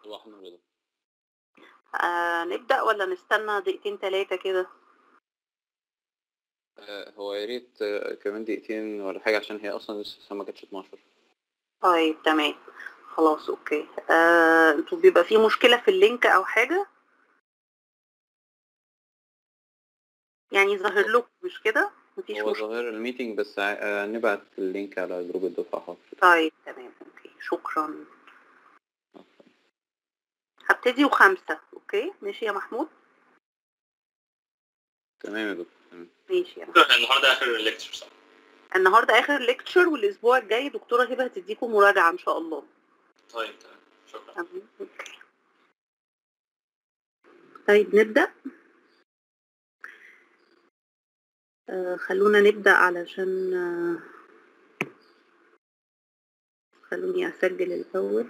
صباح النور يا دكتور آه نبدأ ولا نستنى دقيقتين تلاتة كده آه، هو يا ريت آه، كمان دقيقتين ولا حاجة عشان هي أصلا لسه الساعة ما كانتش 12 طيب تمام خلاص اوكي آه انتوا بيبقى في مشكلة في اللينك او حاجة يعني ظاهر لكم مش كده مفيش هو مشكلة ظاهر الميتنج بس ع- آه، نبعت اللينك على جروب الدفعة حاضر طيب تمام اوكي شكرا هبتدي وخمسة اوكي ماشي يا محمود تمام يا دكتور تمام ماشي يا محمود. النهارده اخر الليكتشر صح؟ النهارده اخر ليكتشر والاسبوع الجاي دكتورة هبة هتديكم مراجعة ان شاء الله طيب تمام شكرا تمام اوكي طيب نبدأ آه خلونا نبدأ علشان آه خلوني أسجل الأول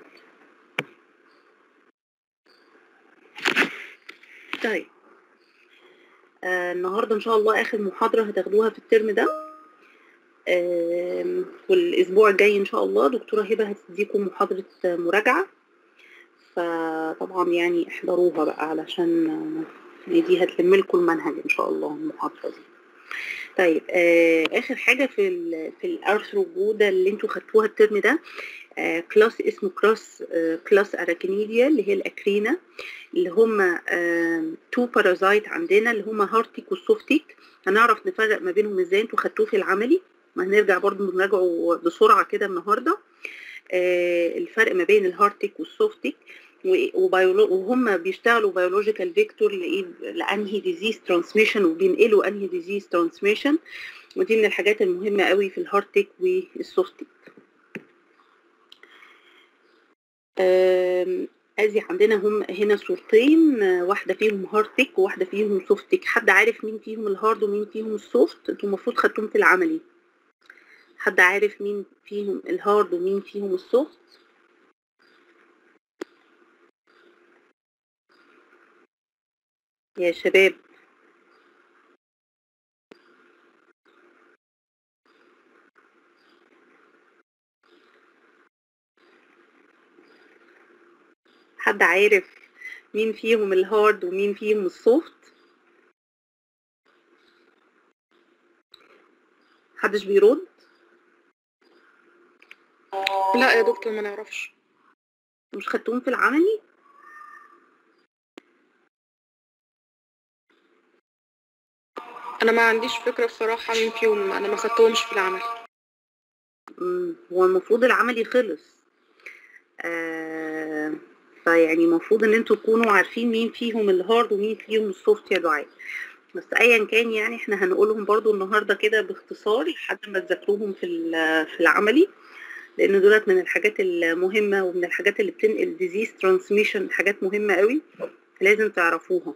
طيب آه النهاردة إن شاء الله آخر محاضرة هتاخدوها في الترم ده آم، والأسبوع الجاي إن شاء الله دكتورة هبة هتديكم محاضرة آه، مراجعة فطبعا يعني احضروها بقى علشان آه، دي هتلم لكم المنهج إن شاء الله المحاضرة دي طيب آه آخر حاجة في ال في الأرثروبودا اللي انتوا خدتوها الترم ده آه كلاس اسمه كلاس آه كلاس أراكنيديا اللي هي الأكرينا اللي هم تو بارازايت عندنا اللي هم هارتيك والسوفتيك هنعرف نفرق ما بينهم ازاي انتوا خدتوه في العملي ما هنرجع برضو نراجعه بسرعة كده النهاردة آه الفرق ما بين الهارتيك والسوفتيك و- وبيولو- وهم بيشتغلوا بيولوجيكال فيكتور لايه لانهي ديزيز ترانسميشن وبينقلوا انهي ديزيز ترانسميشن ودي من الحاجات المهمة قوي في الهارتيك والسوفتيك آم، ادي عندنا هم هنا صورتين آه، واحده فيهم هارتك وواحده فيهم سوفتك حد عارف مين فيهم الهارد ومين فيهم السوفت انتوا المفروض خدتهم في العملي حد عارف مين فيهم الهارد ومين فيهم السوفت يا شباب حد عارف مين فيهم الهارد ومين فيهم السوفت محدش بيرد لا يا دكتور ما نعرفش مش خدتهم في العملي انا ما عنديش فكرة بصراحة مين فيهم انا ما خدتهمش في العمل مم، هو المفروض العملي خلص آه فيعني المفروض ان انتوا تكونوا عارفين مين فيهم الهارد ومين فيهم السوفت يا دعاء بس ايا كان يعني احنا هنقولهم برضو النهارده كده باختصار لحد ما تذاكروهم في ال- في العملي لان دولت من الحاجات المهمه ومن الحاجات اللي بتنقل ديزيز ترانسميشن حاجات مهمه قوي لازم تعرفوها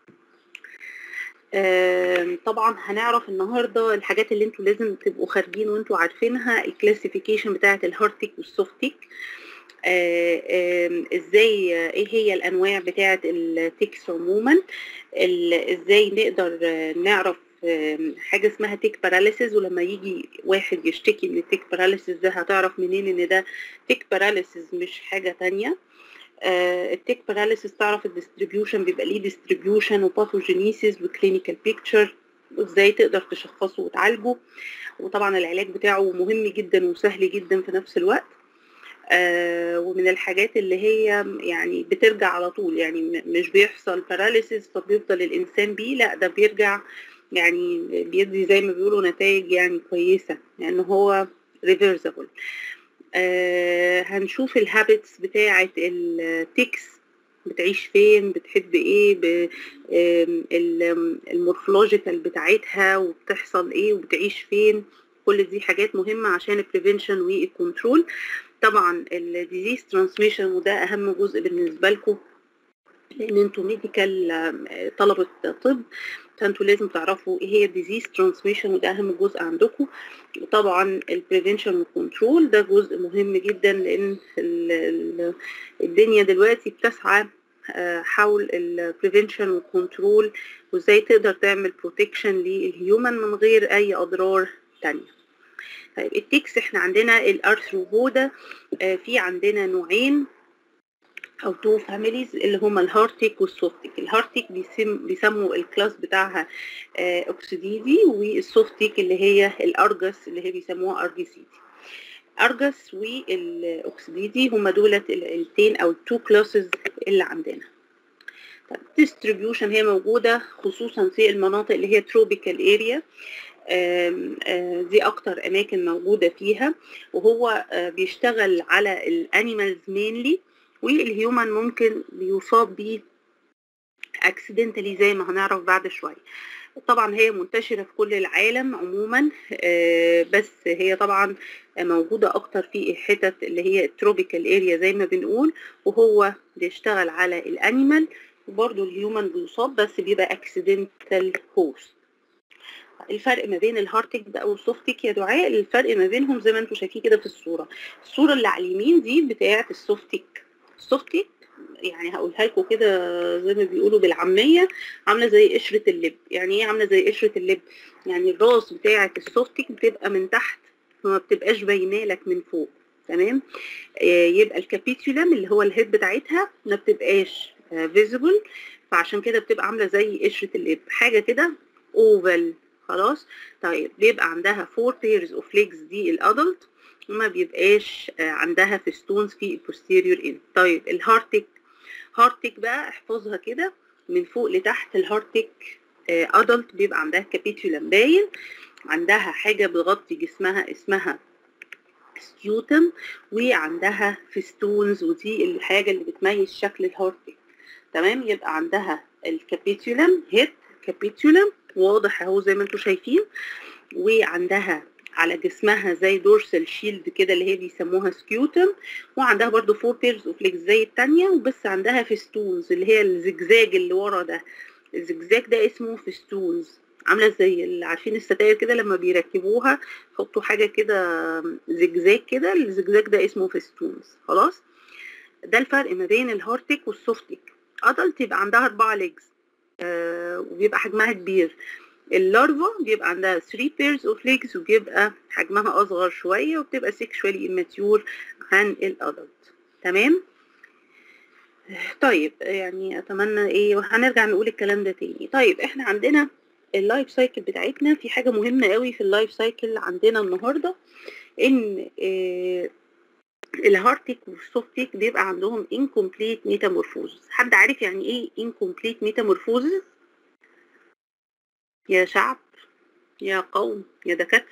آم، طبعا هنعرف النهارده الحاجات اللي انتوا لازم تبقوا خارجين وانتوا عارفينها الكلاسيفيكيشن بتاعه الهارتيك والسوفتيك آه، آم، ازاي آه، ايه هي الانواع بتاعه التيكس عموما ال- ازاي نقدر آه، نعرف آم، حاجه اسمها تيك باراليسيس ولما يجي واحد يشتكي من التيك باراليسيس ده هتعرف منين ان ده تيك باراليسيس مش حاجه تانية آه، التيك باراليسيس تعرف الديستريبيوشن بيبقى ليه ديستريبيوشن وباثوجينيسيس وكلينيكال بيكتشر وازاي تقدر تشخصه وتعالجه وطبعا العلاج بتاعه مهم جدا وسهل جدا في نفس الوقت آه ومن الحاجات اللي هي يعني بترجع على طول يعني م- مش بيحصل باراليسيس فبيفضل الانسان بيه لا ده بيرجع يعني بيدي زي ما بيقولوا نتائج يعني كويسه لان يعني هو ريفرسبل آه هنشوف الهابتس بتاعه التكس بتعيش فين بتحب ايه ب- آم، ال- المورفولوجيكال بتاعتها وبتحصل ايه وبتعيش فين كل دي حاجات مهمة عشان البريفنشن والكنترول طبعا الديزيز ترانسميشن وده اهم جزء بالنسبة لكم لان انتوا ميديكال طلبة طب فانتوا لازم تعرفوا ايه هي الديزيز ترانسميشن وده اهم جزء عندكم وطبعا البريفنشن والكنترول ده جزء مهم جدا لان ال- ال- الدنيا دلوقتي بتسعى آه، حول البريفنشن والكنترول وازاي تقدر تعمل بروتكشن للهيومن من غير اي اضرار تانية طيب التكس احنا عندنا الارثروبودا آه، في عندنا نوعين او تو فاميليز اللي هما الهارتيك والسوفتيك الهارتيك بيسم بيسموا الكلاس بتاعها آه، اوكسيديدي والسوفتيك اللي هي الارجس اللي هي بيسموها ارجيسيدي ارجس والاوكسيديدي هما دولت العيلتين او التو كلاسز اللي عندنا ديستريبيوشن هي موجودة خصوصا في المناطق اللي هي تروبيكال اريا دي اكتر اماكن موجودة فيها وهو آه، بيشتغل على الانيمالز مينلي والهيومن ممكن بيصاب بيه اكسيدنتالي زي ما هنعرف بعد شوية طبعا هي منتشرة في كل العالم عموما آه، بس هي طبعا موجودة أكتر في الحتت اللي هي التروبيكال اريا زي ما بنقول وهو بيشتغل على الانيمال وبرضه الهيومن بيصاب بس بيبقى اكسيدنتال هوست الفرق ما بين الهارتك ده والسوفتيك يا دعاء الفرق ما بينهم زي ما انتم شايفين كده في الصورة الصورة اللي على اليمين دي بتاعة السوفتيك السوفتيك يعني هقولها لكم كده زي ما بيقولوا بالعامية عاملة زي قشرة اللب يعني ايه عاملة زي قشرة اللب يعني الراس بتاعة السوفتيك بتبقى من تحت فما بتبقاش باينه لك من فوق تمام آه، يبقى الكابيتولم اللي هو الهيد بتاعتها ما بتبقاش فيزيبل فعشان كده بتبقى عامله زي قشره اللب حاجه كده اوفال خلاص طيب بيبقى عندها فور pairs اوف legs دي الادلت وما بيبقاش آه، عندها فيستونز في البوستيريور اند طيب الهارتك هارتك بقى احفظها كده من فوق لتحت الهارتك ادلت بيبقى عندها كابيتولم باين عندها حاجه بتغطي جسمها اسمها ستيوتم وعندها فيستونز ودي الحاجه اللي بتميز شكل الهارتك تمام يبقى عندها الكابيتولم هيد كابيتولم واضح اهو زي ما انتم شايفين وعندها على جسمها زي دورسال شيلد كده اللي هي بيسموها سكيوتم وعندها برضو فور بيرز اوف ليجز زي التانية وبس عندها فيستونز اللي هي الزجزاج اللي ورا ده الزجزاج ده اسمه فيستونز عامله زي اللي عارفين الستاير كده لما بيركبوها يحطوا حاجه كده زجزاج كده الزجزاج ده اسمه فيستونز خلاص ده الفرق ما بين الهارتك والسوفتك ادلت يبقى عندها اربعه ليجز آه وبيبقى حجمها كبير اللارفا بيبقى عندها 3 pairs of legs وبيبقى حجمها اصغر شويه وبتبقى sexually immature عن الادلت تمام طيب يعني اتمنى ايه وهنرجع نقول الكلام ده تاني طيب احنا عندنا اللايف سايكل بتاعتنا في حاجه مهمه قوي في اللايف سايكل عندنا النهارده ان آه الهارتك والسوفتك بيبقى عندهم incomplete metamorphosis حد عارف يعني ايه incomplete metamorphosis يا شعب يا قوم يا دكاترة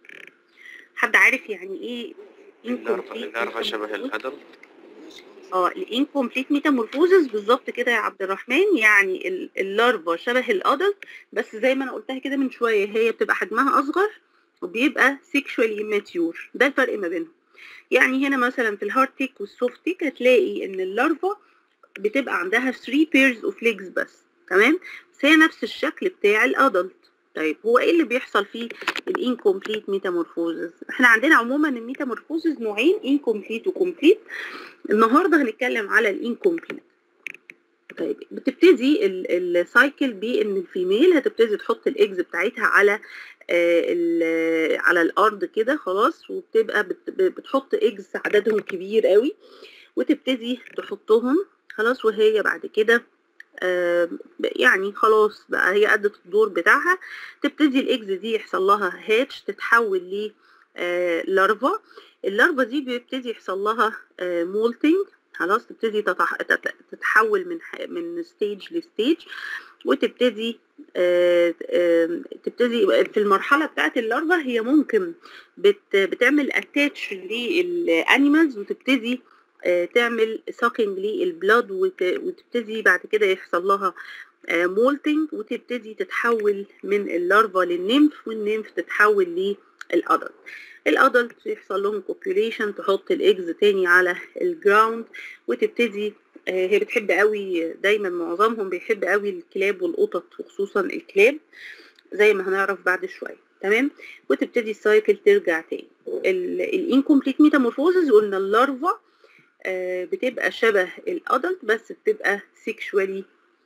حد عارف يعني ايه النعرف incomplete نعرفها شبه metamorphosis؟ الادلت اه الانكمبليت ميتامورفوزس بالظبط كده يا عبد الرحمن يعني ال- اللارفا شبه الادلت بس زي ما انا قلتها كده من شويه هي بتبقى حجمها اصغر وبيبقى sexually immature ده الفرق ما بينهم يعني هنا مثلا في الهارتيك والسوفتيك هتلاقي ان اللارفا بتبقى عندها 3 pairs of legs بس تمام بس هي نفس الشكل بتاع الادلت طيب هو ايه اللي بيحصل في الانكمبليت ميتامورفوزز احنا عندنا عموما الميتامورفوزز نوعين انكمبليت وكمبليت النهارده هنتكلم على الانكمبليت طيب بتبتدي السايكل بان الفيميل هتبتدي تحط الايجز بتاعتها على آه، ال- على الارض كده خلاص وبتبقى بت- بتحط ايجز عددهم كبير قوي وتبتدي تحطهم خلاص وهي بعد كده آه، يعني خلاص بقى هي أدت الدور بتاعها تبتدي الايجز دي يحصل لها هاتش تتحول ل آه، لارفا اللارفا دي بيبتدي يحصل لها مولتنج خلاص تبتدي تتح... تت- تتحول من ح... من ستيج لستيج وتبتدي آه، آه، تبتدي في المرحله بتاعت اللارفا هي ممكن بت... بتعمل اتاتش للانيمالز وتبتدي آه، تعمل ساكينج للبلاد وت... وتبتدي بعد كده يحصل لها مولتنج وتبتدي تتحول من اللارفا للنمف والنمف تتحول للادلت الادلت يحصل لهم كوبيوليشن تحط الايجز تاني على الجراوند وتبتدي آه، هي بتحب قوي دايما معظمهم بيحب قوي الكلاب والقطط وخصوصا الكلاب زي ما هنعرف بعد شويه تمام وتبتدي السايكل ترجع تاني الانكمبليت ميتامورفوزز قلنا اللارفا آه، بتبقى شبه الادلت بس بتبقى سيكشوالي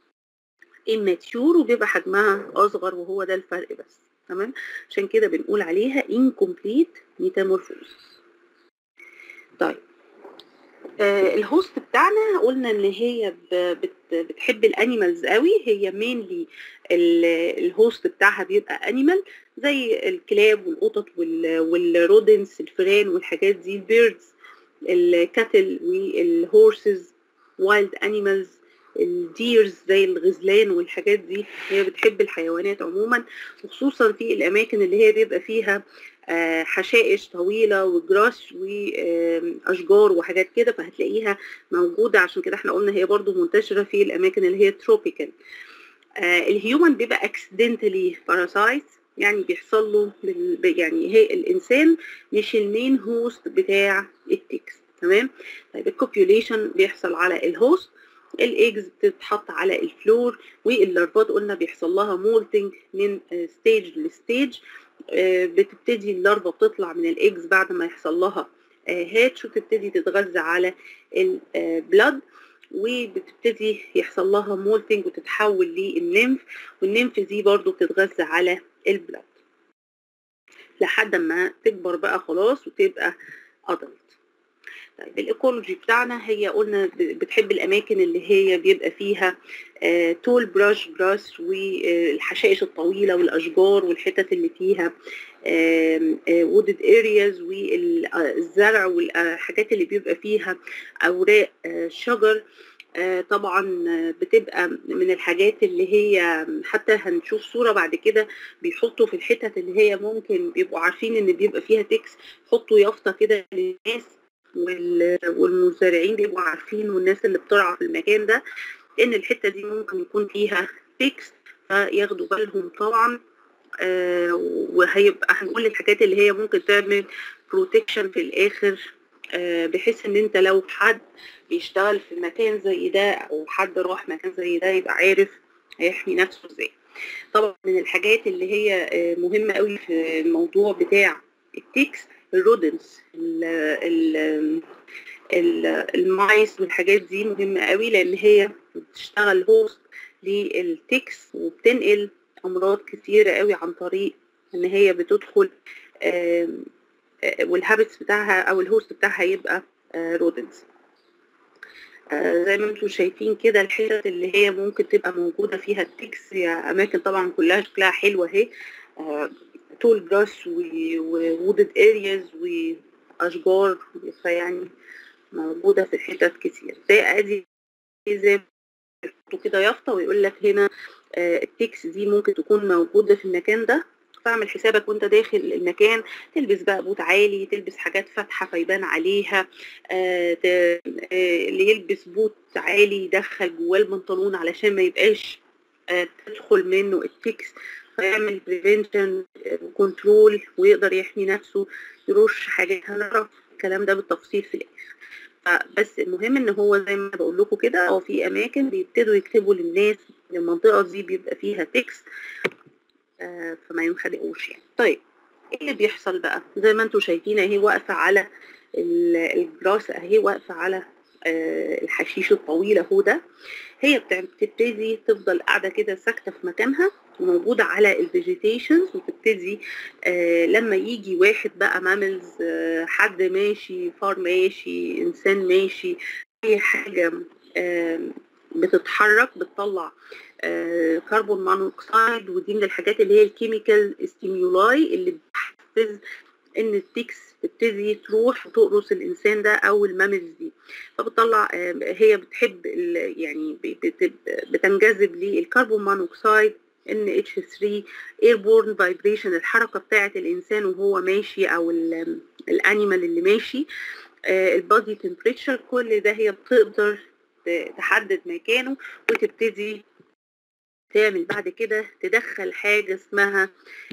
immature وبيبقى حجمها اصغر وهو ده الفرق بس تمام عشان كده بنقول عليها incomplete metamorphosis طيب آه، الهوست بتاعنا قلنا ان هي ب- بت- بتحب الانيمالز قوي هي مينلي الهوست بتاعها بيبقى انيمال زي الكلاب والقطط وال- والرودنس الفئران والحاجات دي البيردز الكاتل والهورسز وايلد انيمالز الديرز زي الغزلان والحاجات دي هي بتحب الحيوانات عموما وخصوصا في الاماكن اللي هي بيبقى فيها آه، حشائش طويله وجراس واشجار وحاجات كده فهتلاقيها موجوده عشان كده احنا قلنا هي برضو منتشره في الاماكن اللي هي تروبيكال الهيومن بيبقى اكسيدنتالي باراسايت يعني بيحصل له بال- يعني هي الانسان مش المين هوست بتاع التكس تمام طيب الكوبيوليشن بيحصل على الهوست الايجز بتتحط على الفلور واللارفات قلنا بيحصل لها مولتنج من ستيج لستيج بتبتدي اللارفا بتطلع من الايجز بعد ما يحصل لها هاتش وتبتدي تتغذى على البلد وبتبتدي يحصل لها مولتنج وتتحول للنمف والنمف دي برضو بتتغذى على البلد لحد ما تكبر بقى خلاص وتبقى ادلت طيب الايكولوجي بتاعنا هي قلنا ب- بتحب الاماكن اللي هي بيبقى فيها تول براش جراس والحشائش الطويله والاشجار والحتت اللي فيها وودد ارياز والزرع والحاجات اللي بيبقى فيها اوراق آه، شجر آه، طبعا آه، بتبقى من الحاجات اللي هي حتى هنشوف صورة بعد كده بيحطوا في الحتت اللي هي ممكن بيبقوا عارفين ان بيبقى فيها تكس حطوا يافطة كده للناس وال- والمزارعين بيبقوا عارفين والناس اللي بترعى في المكان ده ان الحتة دي ممكن يكون فيها تكس فياخدوا بالهم طبعا آه، وهيبقى هنقول الحاجات اللي هي ممكن تعمل بروتكشن في الاخر آه، بحيث ان انت لو حد بيشتغل في مكان زي ده او حد راح مكان زي ده يبقى عارف هيحمي نفسه ازاي طبعا من الحاجات اللي هي آه، مهمة قوي في الموضوع بتاع التكس الرودنس ال ال ال المايس والحاجات دي مهمة قوي لان هي بتشتغل هوست للتكس وبتنقل امراض كتيرة قوي عن طريق ان هي بتدخل آم، آه، والهابتس بتاعها او الهوست بتاعها يبقى رودنس زي ما انتم شايفين كده الحتت اللي هي ممكن تبقى موجودة فيها التكس هي أماكن طبعا كلها شكلها حلوة اهي تول جراس وودد ارياز وأشجار فيعني موجودة في حتت كتير زي ادي زي ما يحطوا كده يافطة ويقول لك هنا آه، التكس دي ممكن تكون موجودة في المكان ده فاعمل حسابك وانت داخل المكان تلبس بقى بوت عالي تلبس حاجات فاتحة فيبان عليها آه، ت- آه، اللي يلبس بوت عالي يدخل جواه البنطلون علشان ما يبقاش آه، تدخل منه التكس فيعمل بريفنشن وكنترول ويقدر يحمي نفسه يرش حاجات هنعرف الكلام ده بالتفصيل في الاخر فبس المهم ان هو زي ما بقول لكم كده هو في اماكن بيبتدوا يكتبوا للناس إن المنطقه دي بيبقى فيها تكس آه، فما ينخدعوش يعني طيب ايه اللي بيحصل بقى زي ما انتم شايفين اهي واقفه على ال- الجراس اهي واقفه على آه، الحشيش الطويل اهو ده هي بتع- بتبتدي تفضل قاعده كده ساكته في مكانها وموجوده على الفيجيتيشنز وتبتدي آه، لما يجي واحد بقى ماملز آه، حد ماشي فار ماشي انسان ماشي اي حاجه آم، بتتحرك بتطلع آه، كربون مونوكسيد ودي من الحاجات اللي هي الكيميكال ستيمولاي اللي بتحفز ان التكس تبتدي تروح وتقرص الانسان ده او المامز دي فبتطلع آه، هي بتحب ال- يعني ب- بت- بتنجذب للكربون مونوكسيد NH3 airborne vibration الحركة بتاعة الإنسان وهو ماشي أو الأنيمال اللي ماشي البادي تمبريتشر كل ده هي بتقدر ت- تحدد مكانه وتبتدي تعمل بعد كده تدخل حاجة اسمها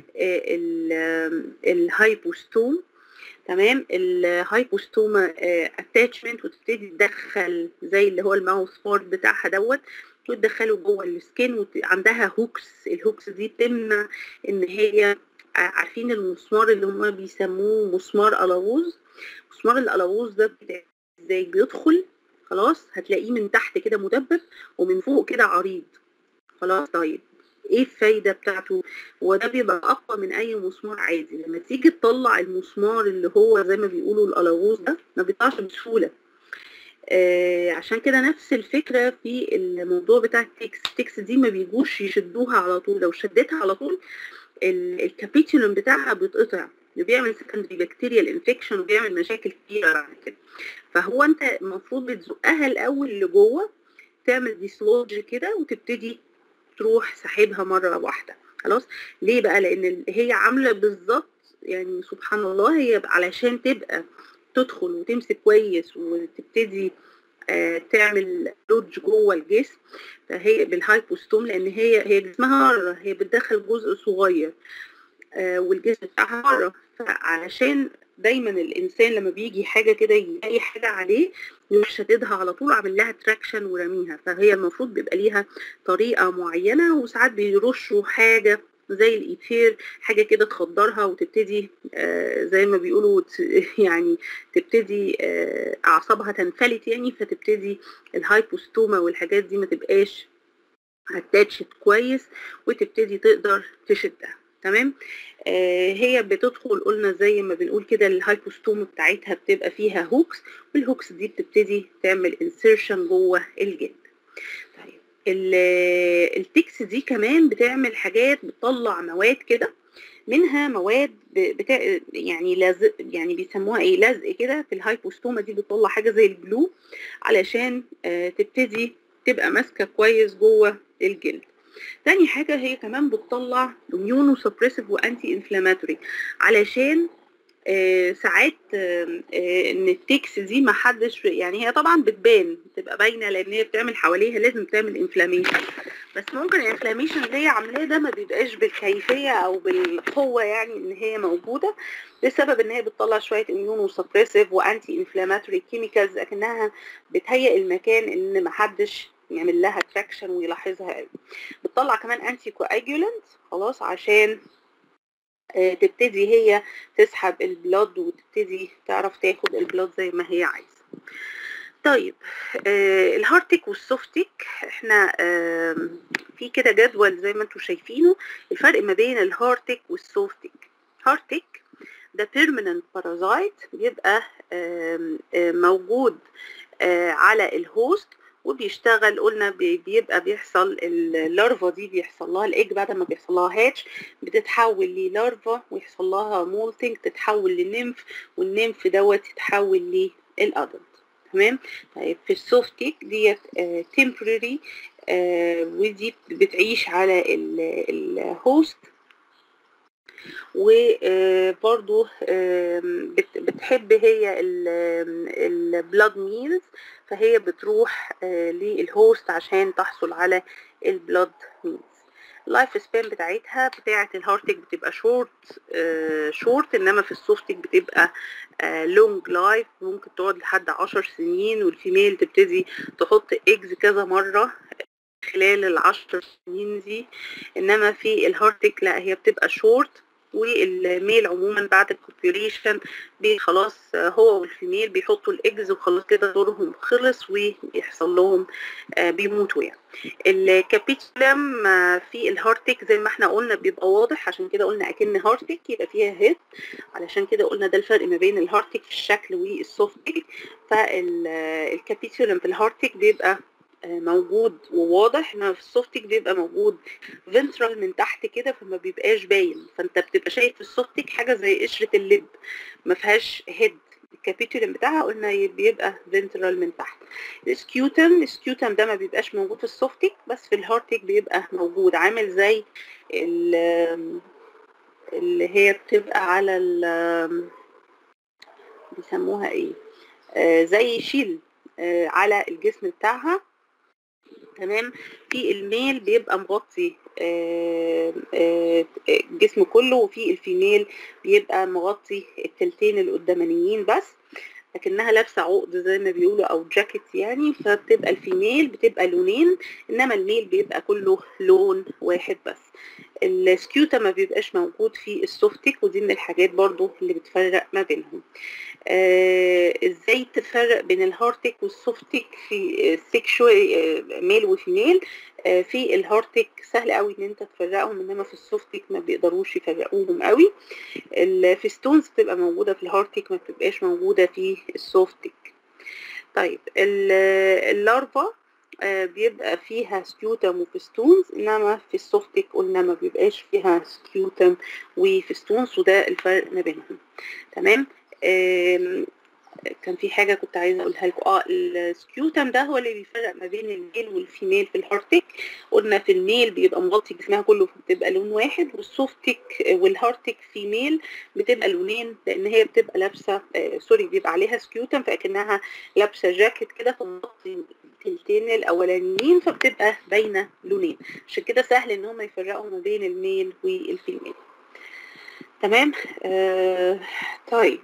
الهايبوستوم تمام الهايبوستوما اتاتشمنت وتبتدي تدخل زي اللي هو الماوس بورد بتاعها دوت وتدخله جوه السكين وعندها هوكس الهوكس دي بتمنع ان هي عارفين المسمار اللي هم بيسموه مسمار الووز مسمار الالووز ده بتاع- ازاي بيدخل خلاص هتلاقيه من تحت كده مدبب ومن فوق كده عريض خلاص طيب ايه الفايدة بتاعته وده بيبقى اقوى من اي مسمار عادي لما تيجي تطلع المسمار اللي هو زي ما بيقولوا الالووز ده ما بيطلعش بسهولة آه عشان كده نفس الفكرة في الموضوع بتاع التكس التكس دي ما بيجوش يشدوها على طول لو شدتها على طول الكابيتولم بتاعها بيتقطع بيعمل سكندري بكتيريال انفكشن وبيعمل مشاكل كتيرة بعد كده فهو انت المفروض بتزقها الاول لجوه تعمل ديسلوج كده وتبتدي تروح سحبها مرة واحدة خلاص ليه بقى لان هي عاملة بالظبط يعني سبحان الله هي علشان تبقى تدخل وتمسك كويس وتبتدي آه تعمل لودج جوه الجسم فهي بالهايبوستوم لان هي هي جسمها بره هي بتدخل جزء صغير آه والجسم بتاعها بره فعلشان دايما الانسان لما بيجي حاجه كده يلاقي حاجه عليه مش شاددها على طول عامل لها تراكشن ورميها فهي المفروض بيبقى ليها طريقه معينه وساعات بيرشوا حاجه زي الايثير حاجه كده تخدرها وتبتدي آه زي ما بيقولوا يعني تبتدي آه اعصابها تنفلت يعني فتبتدي الهايبوستوما والحاجات دي ما تبقاش اتاتشت كويس وتبتدي تقدر تشدها تمام آه هي بتدخل قلنا زي ما بنقول كده الهايبوستوم بتاعتها بتبقى فيها هوكس والهوكس دي بتبتدي تعمل انسيرشن جوه الجلد طيب التكس دي كمان بتعمل حاجات بتطلع مواد كده منها مواد بتا... يعني لازق يعني بيسموها ايه لزق كده في الهايبوستوما دي بتطلع حاجه زي الجلو علشان آه تبتدي تبقى ماسكه كويس جوه الجلد تاني حاجة هي كمان بتطلع اميونو سبريسيف وانتي انفلاماتوري علشان آه ساعات آه آه ان التكس دي ما حدش يعني هي طبعا بتبان بتبقى باينه لان هي بتعمل حواليها لازم تعمل انفلاميشن بس ممكن الانفلاميشن اللي هي عاملاه ده ما بيبقاش بالكيفيه او بالقوه يعني ان هي موجوده بسبب ان هي بتطلع شويه اميونو سبريسيف وانتي انفلاماتوري كيميكالز لكنها بتهيئ المكان ان ما حدش يعمل لها تراكشن ويلاحظها قوي بتطلع كمان انتي كواجولنت خلاص عشان آه تبتدي هي تسحب البلاد وتبتدي تعرف تاخد البلاد زي ما هي عايزه طيب آه الهارتك والسوفتك احنا آه في كده جدول زي ما انتم شايفينه الفرق ما بين الهارتك والسوفتك هارتك ده بيرمننت بارازايت بيبقى آه آه موجود آه على الهوست وبيشتغل قلنا بيبقى بيحصل اللارفا دي بيحصل لها الايج بعد ما بيحصل لها هاتش بتتحول للارفا ويحصل لها مولتنج تتحول لنمف والنمف دوت يتحول للادلت تمام طيب في السوفتيك ديت تمبرري آه ودي بتعيش على الهوست وبرضو بتحب هي البلاد ميلز فهي بتروح للهوست عشان تحصل على البلاد ميلز اللايف سبان بتاعتها بتاعه الهارتك بتبقى شورت شورت انما في السوفتك بتبقى لونج لايف ممكن تقعد لحد عشر سنين والفيميل تبتدي تحط ايجز كذا مره خلال العشر سنين دي انما في الهارتك لا هي بتبقى شورت والميل عموما بعد الكوبيوليشن خلاص هو والفيميل بيحطوا الاجز وخلاص كده دورهم خلص ويحصل لهم بيموتوا يعني الكابيتولم في الهارتك زي ما احنا قلنا بيبقى واضح عشان كده قلنا اكن هارتك يبقى فيها هيد علشان كده قلنا ده الفرق ما بين الهارتك في الشكل والسوفتك فالكابيتولم في الهارتك بيبقى موجود وواضح انما في السوفتك بيبقى موجود فنترال من تحت كده فما بيبقاش باين فانت بتبقى شايف في السوفتك حاجه زي قشره اللب ما فيهاش هيد الكابيتولم بتاعها قلنا بيبقى فنترال من تحت السكيوتم السكيوتم ده ما بيبقاش موجود في السوفتك بس في الهارتك بيبقى موجود عامل زي اللي هي بتبقى على بيسموها ايه آه زي شيل آه على الجسم بتاعها تمام في الميل بيبقى مغطي الجسم كله وفي الفيميل بيبقى مغطي التلتين القدامانيين بس لكنها لابسه عقد زي ما بيقولوا او جاكيت يعني فبتبقى الفيميل بتبقى لونين انما الميل بيبقى كله لون واحد بس السكيوتا ما بيبقاش موجود في السوفتك ودي من الحاجات برضو اللي بتفرق ما بينهم آه ازاي تفرق بين الهارتك والسوفتك في السكشوال آه ميل وفيميل آه في الهارتك سهل قوي ان انت تفرقهم انما في السوفتك ما بيقدروش يفرقوهم قوي الفيستونز بتبقى موجوده في الهارتك ما بتبقاش موجوده في السوفتك طيب ال- اللارفا آه، بيبقى فيها سكيوتم وفستونز انما في السوفتيك قلنا ما بيبقاش فيها سكيوتم وفستونز وده الفرق ما بينهم تمام آم، كان في حاجه كنت عايزه اقولها لكم اه السكيوتم ده هو اللي بيفرق ما بين الميل والفيميل في الهارتك قلنا في الميل بيبقى مغطي جسمها كله فبتبقى لون واحد والسوفتك والهارتك فيميل بتبقى لونين لان هي بتبقى لابسه آه سوري بيبقى عليها سكيوتم فاكنها لابسه جاكيت كده فمغطي التلتين الاولانيين فبتبقى باينه لونين عشان كده سهل ان هم يفرقوا ما بين الميل والفيميل تمام آه طيب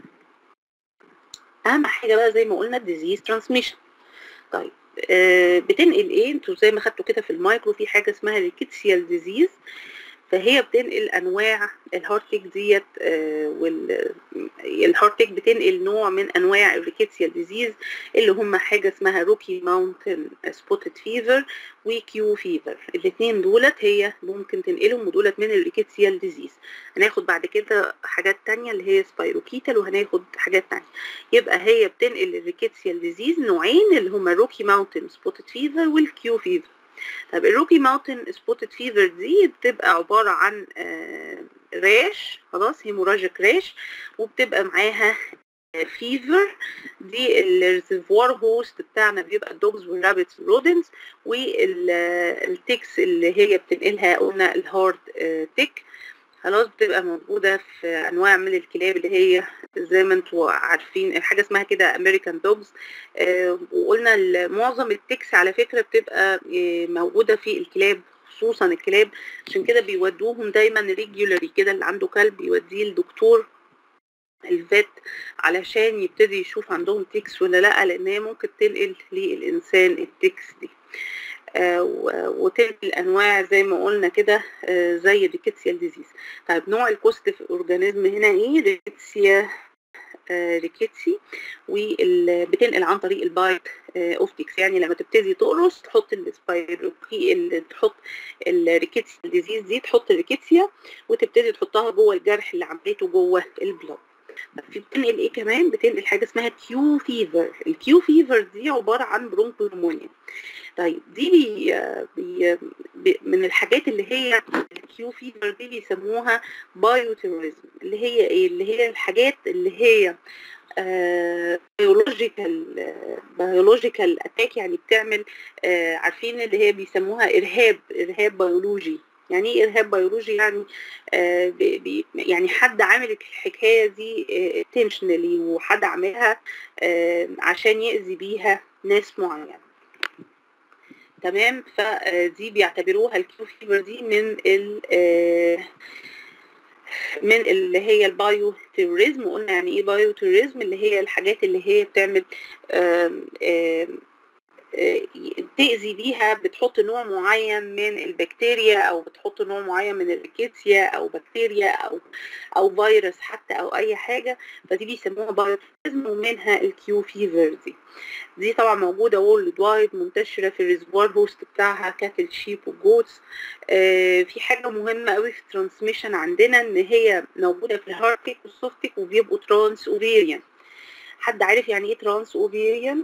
اهم حاجه بقى زي ما قلنا الديزيز ترانسميشن طيب آه بتنقل ايه انتوا زي ما خدتوا كده في المايكرو في حاجه اسمها ريكيتسيال ديزيز فهي بتنقل انواع الهارتك ديت آه وال الهارتك بتنقل نوع من انواع الريكيتسيال ديزيز اللي هم حاجه اسمها روكي ماونتن سبوتد فيفر وكيو فيفر الاثنين دولت هي ممكن تنقلهم ودولت من الريكيتسيال ديزيز هناخد بعد كده حاجات تانية اللي هي سبايروكيتال وهناخد حاجات تانية يبقى هي بتنقل الريكيتسيال ديزيز نوعين اللي هما الروكي ماونتن سبوتد فيفر والكيو فيفر طب الروكي ماونتن سبوتد فيفر دي بتبقى عبارة عن آه، راش خلاص هيموراجيك راش وبتبقى معاها فيفر دي الريزرفوار هوست بتاعنا بيبقى الدوجز والرابتس والرودنز والتكس اللي هي بتنقلها قلنا الهارد تيك خلاص بتبقى موجودة في أنواع من الكلاب اللي هي زي ما انتوا عارفين حاجة اسمها كده أمريكان دوجز وقلنا ال- معظم التكس على فكرة بتبقى آه، موجودة في الكلاب خصوصا الكلاب عشان كده بيودوهم دايما ريجولاري كده اللي عنده كلب يوديه لدكتور الفيت علشان يبتدي يشوف عندهم تيكس ولا لا لان هي ممكن تنقل للانسان التيكس دي آه، و- وتنقل انواع زي ما قلنا كده آه، زي الريكيتسيال ديزيز طيب نوع الكوستيف اورجانيزم هنا ايه ريكيتسيا آه، ريكيتسي وبتنقل عن طريق البايت اوفتكس يعني لما تبتدي تقرص تحط السبايروكي ال- تحط الريكيتسيا ديزيز دي تحط الريكيتسيا وتبتدي تحطها جوه الجرح اللي عملته جوه البلاد في بتنقل ايه كمان بتنقل حاجه اسمها كيو فيفر الكيو فيفر دي عباره عن برونكونيمونيا طيب دي بي بي بي من الحاجات اللي هي الكيو فيفر دي بيسموها بايوتيروريزم اللي هي ايه اللي هي الحاجات اللي هي بيولوجيكال بيولوجيكال اتاك يعني بتعمل آه، عارفين اللي هي بيسموها ارهاب ارهاب بيولوجي يعني ايه ارهاب بيولوجي يعني آه، بي بي يعني حد عامل الحكايه دي انتشنالي وحد عاملها آه، عشان يأذي بيها ناس معينه تمام فدي بيعتبروها الكيو فيفر دي من ال آه، من اللي هي البايو تيروريزم وقلنا يعني ايه بايو تيروريزم اللي هي الحاجات اللي هي بتعمل آم، آم، آه، تأذي بيها بتحط نوع معين من البكتيريا او بتحط نوع معين من الريكيتسيا او بكتيريا او او فيروس حتى او اي حاجه فدي بيسموها بايوتيزم ومنها الكيو فيفر دي دي طبعا موجوده وورلد وايد منتشره في الريزرفوار هوست بتاعها كاتل شيب وجوتس آه في حاجه مهمه قوي في الترانسميشن عندنا ان هي موجوده في الهارتيك والسوفتيك وبيبقوا ترانس اوفيريان حد عارف يعني ايه ترانس اوفيريان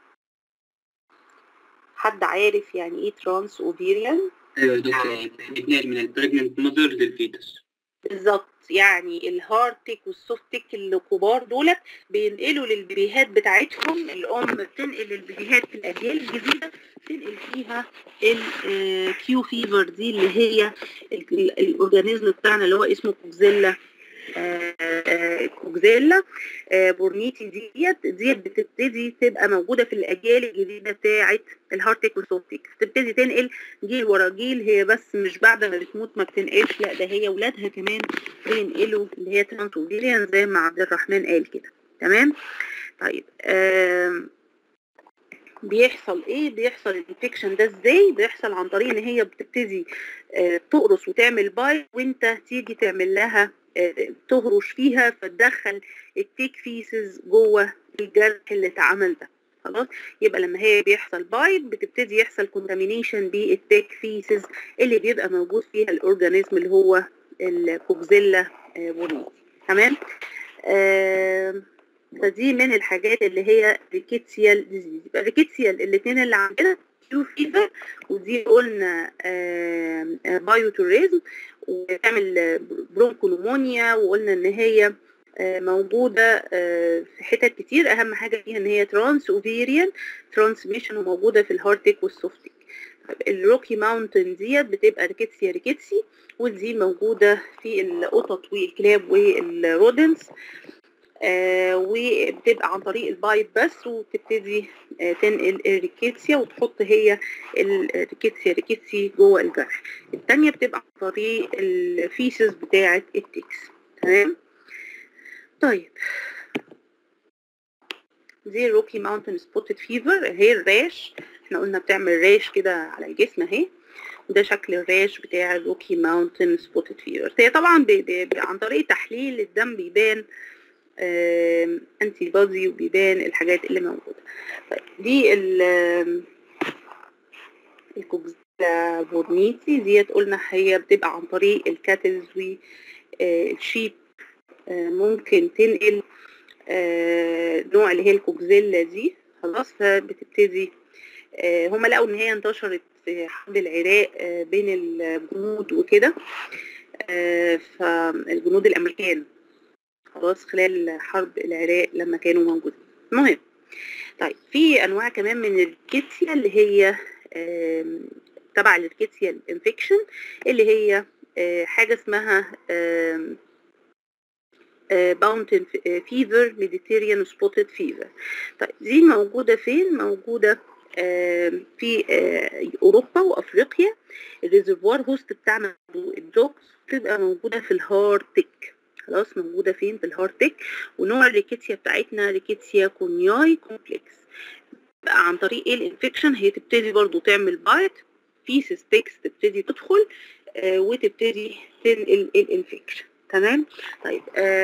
حد عارف يعني ايه ترانس اوفيريان ايوه يا دكتور بيتنقل من البريجننت مother للفيتس بالظبط يعني الهارتك والسوفتك الكبار دولت بينقلوا للبيبيهات بتاعتهم الام بتنقل للبيبيهات في الاجيال الجديده تنقل فيها الكيو فيفر دي اللي هي ال- ال- الاورجانيزم بتاعنا اللي هو اسمه كوكزيلا آه، آه، كوكزيلا آه، بورنيتي ديت ديت بتبتدي تبقى موجوده في الاجيال الجديده بتاعه الهارتك والسوفتك تبتدي تنقل جيل ورا جيل هي بس مش بعد ما بتموت ما بتنقلش لا ده هي ولادها كمان بينقلوا اللي هي ترانسوفيريان زي ما عبد الرحمن قال كده تمام طيب آم، بيحصل ايه بيحصل الانفكشن ده ازاي بيحصل عن طريق ان هي بتبتدي آه، تقرص وتعمل باي وانت تيجي تعمل لها آه، تهرش فيها فتدخل التيك فيسز جوه الجرح اللي اتعمل ده خلاص يبقى لما هي بيحصل بايت بتبتدي يحصل كونتامينيشن بالتيك فيسز اللي بيبقى موجود فيها الاورجانيزم اللي هو الكوكزيلا بورنيتي تمام آم، فدي من الحاجات اللي هي ريكيتسيال ديزيز يبقى ريكيتسيال الاثنين اللي عندنا كيو فيفر ودي قلنا بايوتوريزم وتعمل برونكولومونيا وقلنا ان هي آه، موجودة آه، في حتت كتير أهم حاجة فيها إن هي ترانس أوفيريان ترانسميشن وموجودة في الهارتك والسوفتك الروكي ماونتن ديت بتبقى ريكيتسيا ريكيتسي ودي موجودة في القطط والكلاب والرودنس آه وبتبقى عن طريق البايب بس وتبتدي آه تنقل الريكيتسيا وتحط هي الريكيتسيا ريكيتسي جوه الجرح التانية بتبقى عن طريق الفيسز بتاعة التكس تمام طيب دي روكي ماونتن سبوتد فيفر هي الراش احنا قلنا بتعمل راش كده على الجسم اهي وده شكل الراش بتاع الروكي ماونتن سبوتد فيفر هي طبعا بي بي بي عن طريق تحليل الدم بيبان انتي بودي وبيبان الحاجات اللي موجوده طيب دي ال الكوكزيلا بورنيتي ديت قلنا هي بتبقى عن طريق الكاتلز والشيب ممكن تنقل نوع اللي هي الكوكزيلا دي خلاص فبتبتدي هما لقوا ان هي انتشرت في حرب العراق بين الجنود وكده فالجنود الامريكان خلاص خلال حرب العراق لما كانوا موجودين المهم طيب في انواع كمان من الريكيتسيا اللي هي تبع الريكيتسيا الانفكشن اللي هي حاجه اسمها باونتن فيفر ميديتيريان سبوتد فيفر طيب دي موجوده فين موجوده في اوروبا وافريقيا الريزرفوار هوست بتاعنا الدوكس بتبقى موجوده في الهارتك خلاص موجوده فين في الهارتك ونوع الريكيتسيا بتاعتنا ريكيتسيا كونياي كومبلكس بقى عن طريق ايه الانفكشن هي تبتدي برضو تعمل بايت في سيستكس تبتدي تدخل آه وتبتدي تنقل الانفكشن تمام طيب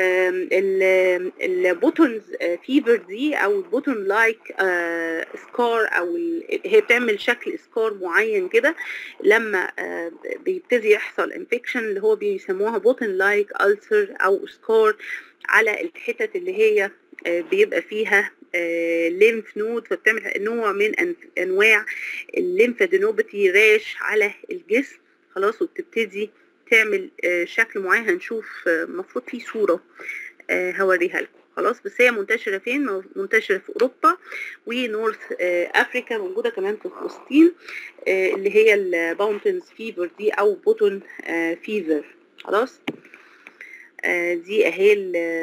البوتونز فيفر دي او البوتون لايك سكار او هي بتعمل شكل سكار معين كده لما آه بيبتدي يحصل انفكشن اللي هو بيسموها بوتون لايك ألسر او سكار على الحتت اللي هي آه بيبقى فيها ليمف نود فبتعمل نوع من انواع الليمفادينوباتي راش على الجسم خلاص وبتبتدي تعمل شكل معين هنشوف المفروض في صورة هوريها لكم خلاص بس هي منتشرة فين منتشرة في أوروبا ونورث أفريكا موجودة كمان في فلسطين اللي هي الباونتنز فيفر دي أو بوتون فيفر خلاص دي أهي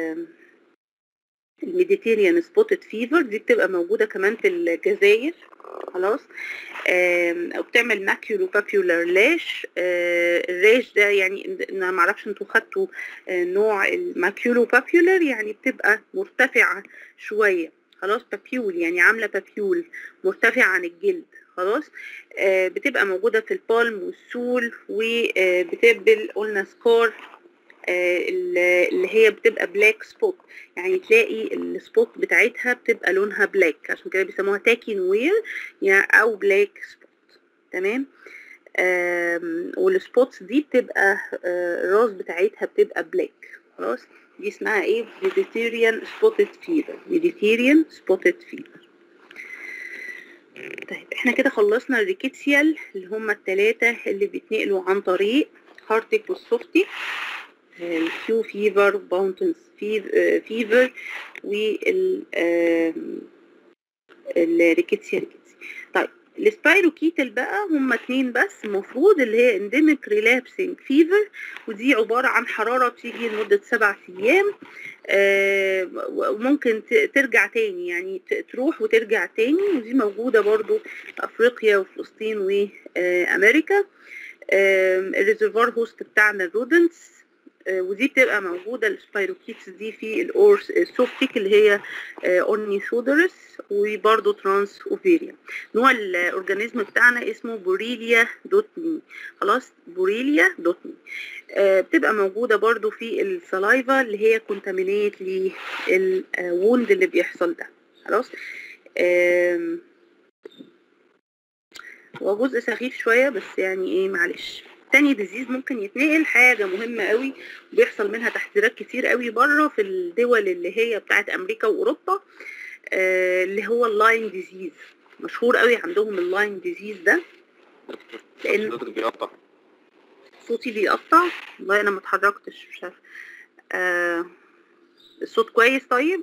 الميديتيريان سبوتد فيفر دي بتبقى موجودة كمان في الجزائر خلاص وبتعمل ماكيولو بابيولار لاش الراش ده يعني انا ما اعرفش انتوا خدتوا نوع الماكيولو بابيولار يعني بتبقى مرتفعه شويه خلاص بابيول يعني عامله بابيول مرتفعه عن الجلد خلاص بتبقى موجوده في البالم والسول وبتقبل قلنا سكار اللي هي بتبقى بلاك سبوت يعني تلاقي السبوت بتاعتها بتبقى لونها بلاك عشان كده بيسموها تاكين وير يعني او بلاك سبوت تمام والسبوتس دي بتبقى الراس بتاعتها بتبقى بلاك خلاص دي اسمها ايه ميديتيريان سبوتد فيفر ميديتيريان سبوتد فيفر طيب احنا كده خلصنا الريكيتسيال اللي هم الثلاثه اللي بيتنقلوا عن طريق هارتك والسوفتي الكيو فيفر باونتنز فيفر وال الريكيتسيا ريكيتسي طيب السبايروكيتل بقى هم اتنين بس المفروض اللي هي انديميك ريلابسنج فيفر ودي عبارة عن حرارة بتيجي لمدة سبع أيام وممكن ترجع تاني يعني تروح وترجع تاني ودي موجودة برضو في أفريقيا وفلسطين وأمريكا الريزرفوار هوست بتاعنا الرودنتس ودي بتبقى موجودة السبايروكيتس دي في الأورس السوفتيك اللي هي أورنيثودرس وبرضه ترانس أوفيريا نوع الأورجانيزم بتاعنا اسمه بوريليا دوتني خلاص بوريليا دوتني بتبقى موجودة برضه في السلايفا اللي هي كونتامينيت للوند اللي بيحصل ده خلاص هو جزء سخيف شوية بس يعني ايه معلش تاني ديزيز ممكن يتنقل حاجة مهمة قوي وبيحصل منها تحذيرات كتير قوي بره في الدول اللي هي بتاعت أمريكا وأوروبا آه، اللي هو اللاين ديزيز مشهور قوي عندهم اللاين ديزيز ده لأن صوتك بيقطع صوتي بيقطع والله أنا ما اتحركتش مش عارفة آه، الصوت كويس طيب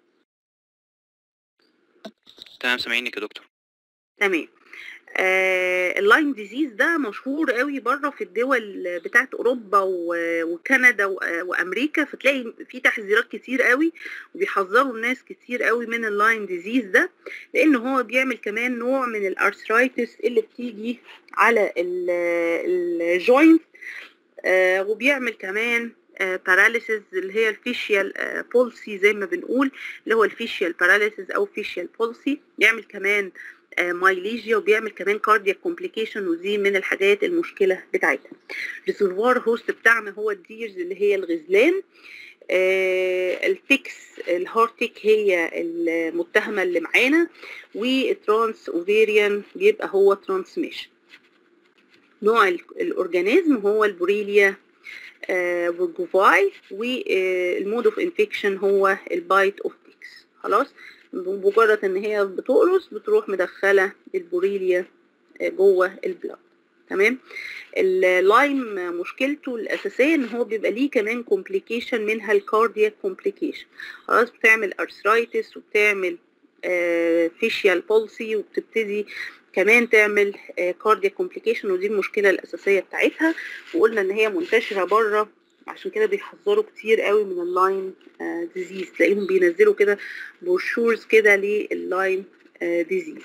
تمام سامعينك يا دكتور تمام آه اللاين ديزيز ده مشهور قوي بره في الدول بتاعت اوروبا و- وكندا و- وامريكا فتلاقي في تحذيرات كتير قوي وبيحذروا الناس كتير قوي من اللاين ديزيز ده لان هو بيعمل كمان نوع من الارثرايتس اللي بتيجي على الجوينت آه وبيعمل كمان باراليسيس اللي هي الفيشيال بولسي زي ما بنقول اللي هو الفيشيال باراليسيس او فيشيال بولسي بيعمل كمان مايليجيا وبيعمل كمان كاردياك كومبليكيشن ودي من الحاجات المشكله بتاعتها ريزرفوار هوست بتاعنا هو الديرز اللي هي الغزلان آه التكس الهارتيك هي المتهمه اللي معانا والترانس اوفيريان بيبقى هو ترانسميشن نوع ال- الاورجانيزم هو البوريليا بورجوفاي والمود اوف انفكشن هو البايت اوف تيكس خلاص بمجرد ان هي بتقرص بتروح مدخله البوريليا آه، جوه البلاد تمام اللايم مشكلته الاساسيه ان هو بيبقى ليه كمان كومبليكيشن منها الكاردياك كومبليكيشن خلاص بتعمل ارثرايتس وبتعمل فيشيال بولسي وبتبتدي كمان تعمل كاردياك كومبليكيشن ودي المشكله الاساسيه بتاعتها وقلنا ان هي منتشره بره عشان كده بيحذروا كتير قوي من اللاين ديزيز تلاقيهم بينزلوا كده بروشورز كده لللاين ديزيز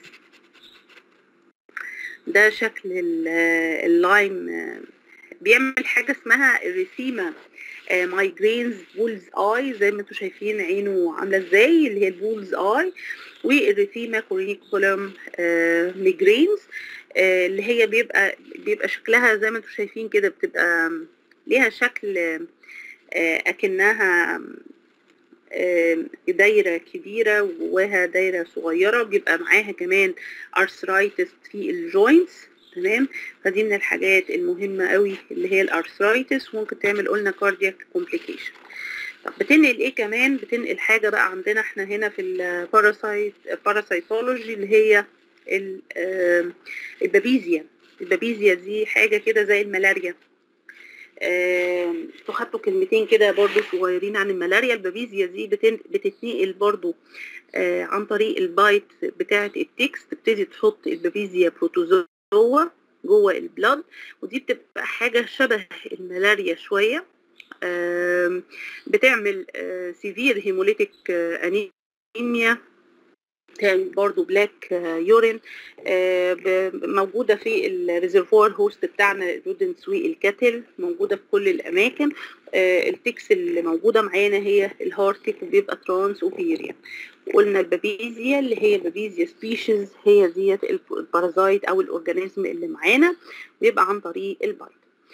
ده شكل ال- اللاين آه، بيعمل حاجه اسمها الريثيما مايجرينز بولز اي زي ما انتم شايفين عينه عامله ازاي اللي هي البولز اي والريثيما كوريكولم ميجرينز اللي هي بيبقى بيبقى شكلها زي ما انتم شايفين كده بتبقى ليها شكل آه، اكنها آه، دايرة كبيرة وجواها دايرة صغيرة بيبقى معاها كمان ارثرايتس في الجوينتس تمام فدي من الحاجات المهمة قوي اللي هي الارثرايتس ممكن تعمل قلنا كاردياك كومبليكيشن طب بتنقل ايه كمان بتنقل حاجة بقى عندنا احنا هنا في الباراسايت باراسايتولوجي اللي هي ال- آه، البابيزيا البابيزيا دي حاجة كده زي الملاريا آم، انتوا خدتوا كلمتين كده برضو صغيرين عن الملاريا البابيزيا دي بتن- بتتنقل برضو آه، عن طريق البايت بتاعة التكس تبتدي تحط البابيزيا بروتوزوا جوه البلاد ودي بتبقى حاجة شبه الملاريا شوية آم، بتعمل سيفير هيموليتيك انيميا بتعمل برضو بلاك يورين موجودة في الريزرفوار هوست بتاعنا الرودنتس والكاتل موجودة في كل الأماكن آه، التكس اللي موجودة معانا هي الهارتيك وبيبقى ترانس اوفيريا قلنا البابيزيا اللي هي بابيزيا سبيشيز هي ديت البارازايت أو الأورجانيزم اللي معانا بيبقى عن طريق البايت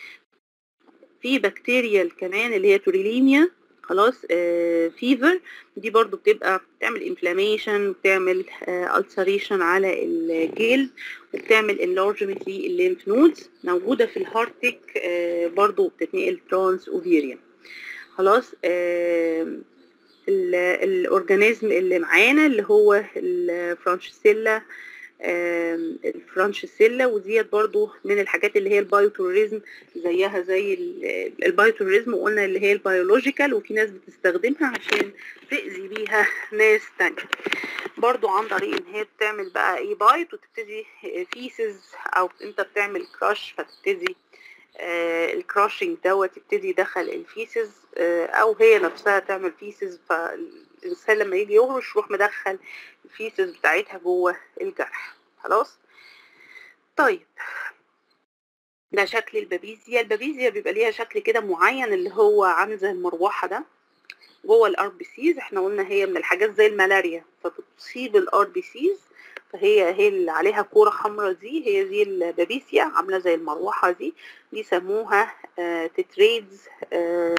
في بكتيريا كمان اللي هي توريليميا خلاص فيفر دي برضو بتبقى بتعمل انفلاميشن وبتعمل السريشن على الجلد وبتعمل انلارجمنت للليمف نودز موجوده في الهارتيك آه، برضو بتتنقل ترانس اوفيريان خلاص آه، ال- الاورجانيزم اللي معانا اللي هو الفرانشيسيلا آم، الفرانشيسيلا وديت برضو من الحاجات اللي هي البايوتوريزم زيها زي ال- البايوتوريزم وقلنا اللي هي البيولوجيكال وفي ناس بتستخدمها عشان تأذي بيها ناس تانية برضو عن طريق ان هي بتعمل بقى ايه بايت وتبتدي فيسز او انت بتعمل كراش فتبتدي آه الكراشنج دوت يبتدي يدخل الفيسز آه او هي نفسها تعمل فيسز فالانسان لما يجي يهرش يروح مدخل الفيسز بتاعتها جوه الجرح خلاص طيب ده شكل البابيزيا البابيزيا بيبقى ليها شكل كده معين اللي هو عامل زي المروحه ده جوه الار بي سيز احنا قلنا هي من الحاجات زي الملاريا فبتصيب الار بي سيز فهي هي اللي عليها كوره حمراء دي هي دي البابيسيا عامله زي المروحه دي بيسموها آه تتريدز آه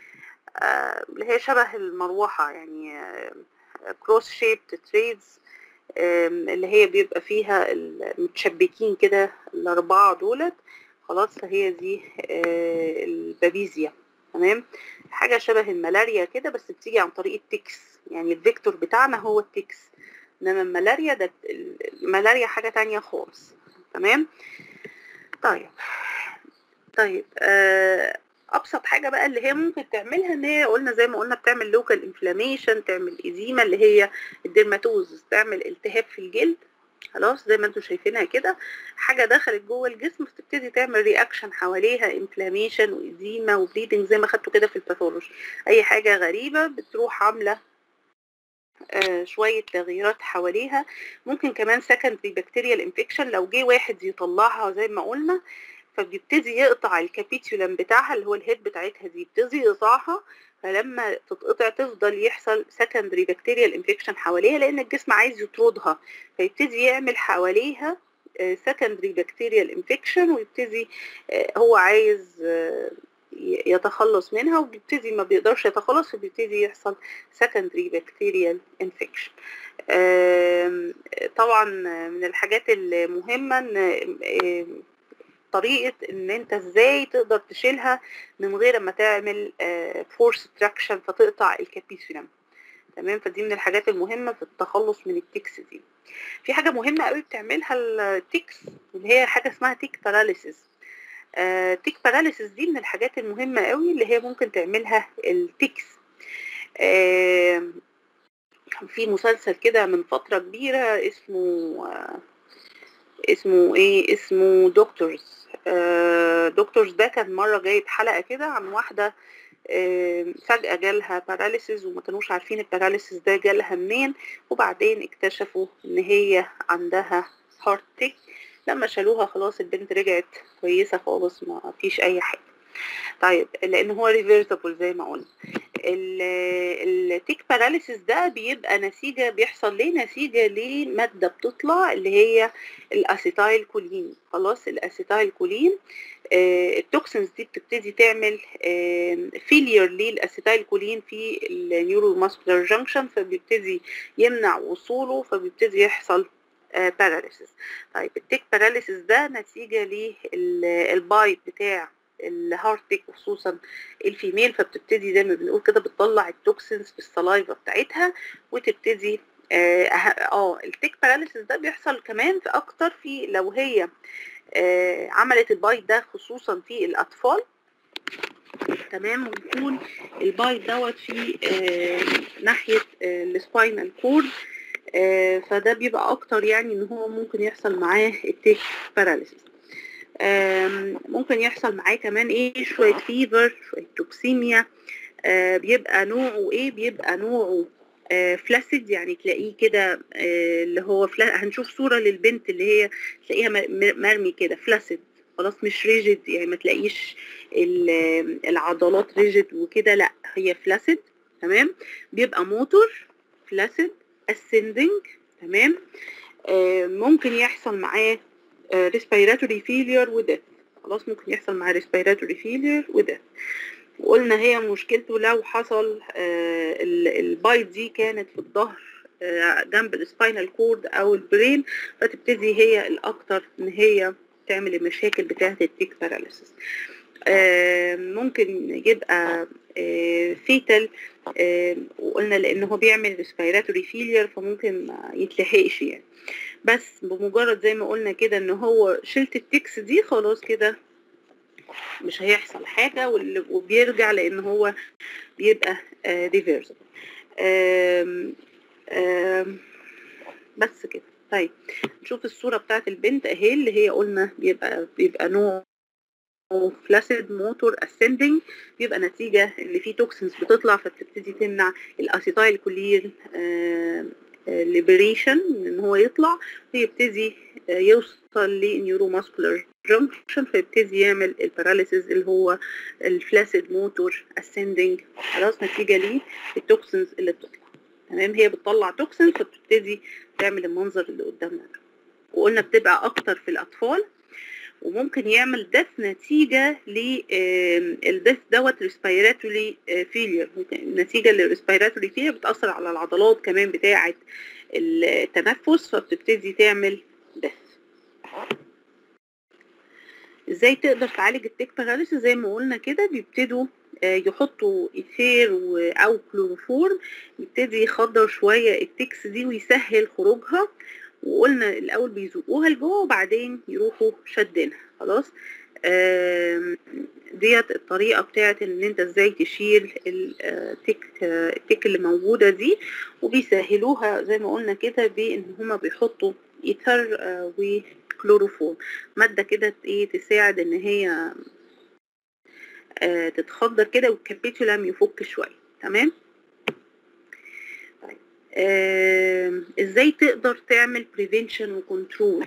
آه اللي هي شبه المروحه يعني كروس شيب تتريدز اللي هي بيبقى فيها المتشبكين كده الاربعه دولت خلاص فهي دي آه، البابيزيا تمام حاجة شبه الملاريا كده بس بتيجي عن طريق التكس يعني الفيكتور بتاعنا هو التكس انما الملاريا ده الملاريا حاجة تانية خالص تمام طيب طيب آه، ابسط حاجه بقى اللي هي ممكن تعملها ان هي قلنا زي ما قلنا بتعمل لوكال انفلاميشن تعمل ازيما اللي هي الديرماتوز تعمل التهاب في الجلد خلاص زي ما انتم شايفينها كده حاجه دخلت جوه الجسم فتبتدي تعمل رياكشن حواليها انفلاميشن وازيما وبليدنج زي ما خدتوا كده في الباثولوجي اي حاجه غريبه بتروح عامله آه، شوية تغييرات حواليها ممكن كمان سكندري بكتيريال انفكشن لو جه واحد يطلعها زي ما قلنا فبيبتدي يقطع الكابيتولم بتاعها اللي هو الهيد بتاعتها دي يبتدي يقطعها فلما تتقطع تفضل يحصل سكندري بكتيريال انفكشن حواليها لان الجسم عايز يطردها فيبتدي يعمل حواليها سكندري بكتيريال انفكشن ويبتدي آه، هو عايز آه، ي- يتخلص منها وبيبتدي ما بيقدرش يتخلص فبيبتدي يحصل secondary bacterial infection آم، طبعا من الحاجات المهمة ان آم، طريقة ان انت ازاي تقدر تشيلها من غير ما تعمل فورس تراكشن فتقطع الكابيسولم تمام فدي من الحاجات المهمة في التخلص من التكس دي في حاجة مهمة قوي بتعملها التكس اللي هي حاجة اسمها تيك باراليسيس تيك باراليسيس دي من الحاجات المهمة قوي اللي هي ممكن تعملها التكس آه، كان في مسلسل كده من فترة كبيرة اسمه آه، اسمه ايه اسمه دكتورز دكتورز ده كان مرة جايب حلقة كده عن واحدة آه، فجأة جالها باراليسيس وما كانوش عارفين الباراليسيس ده جالها منين وبعدين اكتشفوا ان هي عندها هارت تيك لما شالوها خلاص البنت رجعت كويسة خالص ما فيش اي حاجة طيب لان هو ريفيرسبل زي ما قلنا التيك باراليسيس ده بيبقى نتيجة بيحصل ليه نتيجة لمادة بتطلع اللي هي الاسيتايل كولين خلاص الاسيتايل كولين آه، التوكسينز دي بتبتدي تعمل فيلير للاسيتايل كولين في النيورو ماسكولار جانكشن فبيبتدي يمنع وصوله فبيبتدي يحصل باراليسيس طيب التيك باراليسيس ده نتيجة للبايت بتاع الهارتك خصوصا الفيميل فبتبتدي زي ما بنقول كده بتطلع التوكسينز في السلايفا بتاعتها وتبتدي اه أه- اه التيك باراليسيس ده بيحصل كمان في اكتر في لو هي آه عملت البايت ده خصوصا في الاطفال تمام ويكون البايت دوت في آه ناحيه آه السباينال كورد آه فده بيبقى اكتر يعني ان هو ممكن يحصل معاه التيك باراليسيس آم، ممكن يحصل معاه كمان ايه شويه فيفر شويه توكسيميا آه بيبقى نوعه ايه بيبقى نوعه آه فلاسيد يعني تلاقيه كده آه اللي هو فلا... هنشوف صوره للبنت اللي هي تلاقيها م- م- مرمي كده فلاسيد خلاص مش ريجيد يعني ما تلاقيش ال- العضلات ريجيد وكده لا هي فلاسيد تمام بيبقى موتور فلاسيد ascending تمام آه ممكن يحصل معاه آه respiratory failure وده خلاص ممكن يحصل معاه respiratory failure وده وقلنا هي مشكلته لو حصل آه ال- البايت دي كانت في الظهر آه جنب السباينال كورد او البرين فتبتدي هي الاكتر ان هي تعمل المشاكل بتاعه التيك باراليسيس آه ممكن يبقى فيتال وقلنا لان هو بيعمل ريسبيراتوري فيلير فممكن ما يتلحقش يعني بس بمجرد زي ما قلنا كده ان هو شلت التكس دي خلاص كده مش هيحصل حاجة وال- وبيرجع لان هو بيبقى ريفيرسبل بس كده طيب نشوف الصورة بتاعت البنت اهي اللي هي قلنا بيبقى بيبقى نوع فلاسيد موتور اسcending بيبقى نتيجة ان في توكسينز بتطلع فبتبتدي تمنع الاسيتايل كولين ليبريشن ان هو يطلع ويبتدي آه، يوصل لنيورو ماسكولار جنكشن فيبتدي يعمل الباراليسيس اللي هو الفلاسيد موتور اسcending خلاص نتيجة للتوكسينز اللي بتطلع تمام هي بتطلع توكسين فبتبتدي تعمل المنظر اللي قدامنا ده وقلنا بتبقى اكتر في الاطفال وممكن يعمل ديث نتيجة للديث دوت ريسبيراتوري فيلير نتيجة للريسبيراتوري فيلير بتأثر على العضلات كمان بتاعة التنفس فبتبتدي تعمل ديث ازاي تقدر تعالج التيك باراليسيس زي ما قلنا كده بيبتدوا آه، يحطوا ايثير و- او كلوروفورم يبتدي يخدر شويه التكس دي ويسهل خروجها وقلنا الاول بيزقوها لجوه وبعدين يروحوا شدينها خلاص آم، ديت الطريقه بتاعت ان انت ازاي تشيل التك التك اللي موجوده دي وبيسهلوها زي ما قلنا كده بان هما بيحطوا ايثر آه، وكلوروفورم ماده كده ايه تساعد ان هي آه، تتخدر كده والكابيتولم يفك شويه تمام طيب آم، ازاي تقدر تعمل بريفنشن وكنترول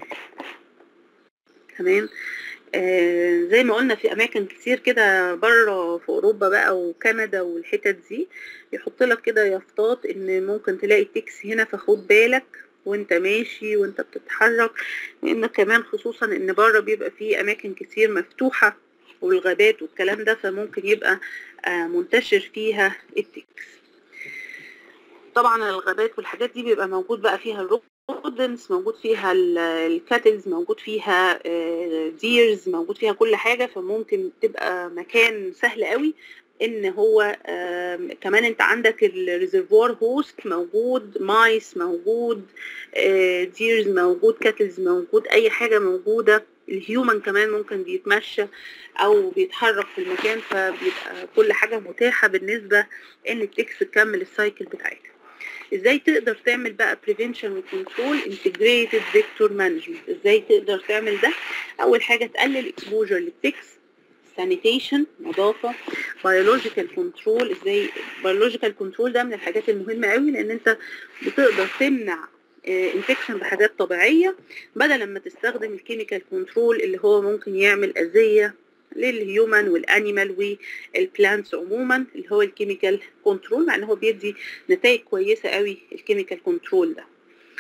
تمام آه، زي ما قلنا في اماكن كتير كده بره في اوروبا بقى وكندا والحتت دي يحط لك كده يافطات ان ممكن تلاقي تكس هنا فخد بالك وانت ماشي وانت بتتحرك لان كمان خصوصا ان بره بيبقى في اماكن كتير مفتوحه والغابات والكلام ده فممكن يبقى آه، منتشر فيها التكس طبعا الغابات والحاجات دي بيبقى موجود بقى فيها الرودنس موجود فيها ال- الكاتلز موجود فيها ديرز موجود فيها كل حاجة فممكن تبقى مكان سهل قوي ان هو آم، كمان انت عندك الريزرفوار هوست موجود مايس موجود ديرز موجود كاتلز موجود اي حاجة موجودة الهيومن كمان ممكن بيتمشى او بيتحرك في المكان فبيبقى كل حاجة متاحة بالنسبة ان التكس تكمل السايكل بتاعتها ازاي تقدر تعمل بقى prevention وكنترول integrated vector management ازاي تقدر تعمل ده اول حاجة تقلل exposure للتكس sanitation نظافة biological control ازاي biological control ده من الحاجات المهمة قوي لان انت بتقدر تمنع انفكشن بحاجات طبيعية بدل ما تستخدم الكيميكال كنترول اللي هو ممكن يعمل أذية للهيومن والانيمال والبلانتس عموما اللي هو الكيميكال كنترول مع ان هو بيدي نتائج كويسه قوي الكيميكال كنترول ده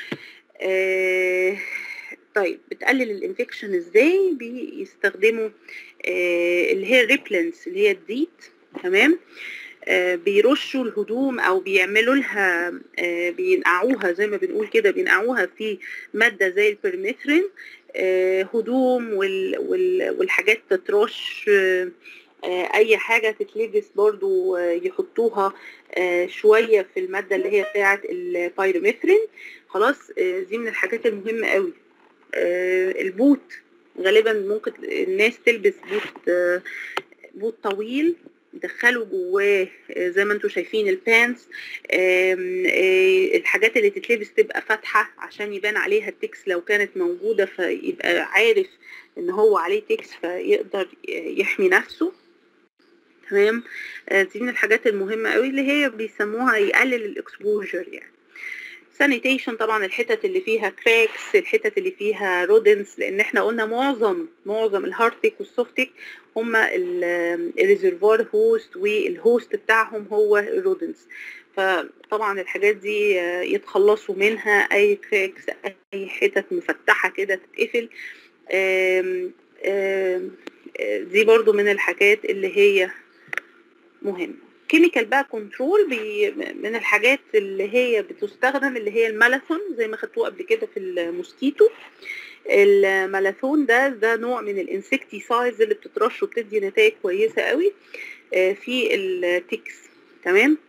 آه طيب بتقلل الانفكشن ازاي بيستخدموا آه اللي هي الريبلنس اللي هي الديت تمام آه بيرشوا الهدوم او بيعملوا لها آه بينقعوها زي ما بنقول كده بينقعوها في ماده زي البرميثرين آه هدوم وال وال والحاجات تترش آه اي حاجة تتلبس برضو يحطوها شوية في المادة اللي هي بتاعة البايروميثرين خلاص دي من الحاجات المهمة قوي البوت غالبا ممكن الناس تلبس بوت بوت طويل يدخلوا جواه زي ما انتم شايفين البانس الحاجات اللي تتلبس تبقى فاتحة عشان يبان عليها التكس لو كانت موجودة فيبقى عارف ان هو عليه تكس فيقدر يحمي نفسه تمام دي من الحاجات المهمة قوي اللي هي بيسموها يقلل الاكسبوجر يعني سانيتيشن طبعا الحتت اللي فيها كراكس الحتت اللي فيها رودنس لان احنا قلنا معظم معظم الهارتك والسوفتك هما الريزرفوار هوست والهوست بتاعهم هو الرودنس فطبعا الحاجات دي يتخلصوا منها اي كراكس اي حتت مفتحة كده تتقفل آم آم دي برضو من الحاجات اللي هي مهمة كيميكال بقى كنترول من الحاجات اللي هي بتستخدم اللي هي المالاثون زي ما خدتوه قبل كده في الموسكيتو المالاثون ده ده نوع من الانسكتيسايدز اللي بتترش وبتدي نتائج كويسة قوي في التكس تمام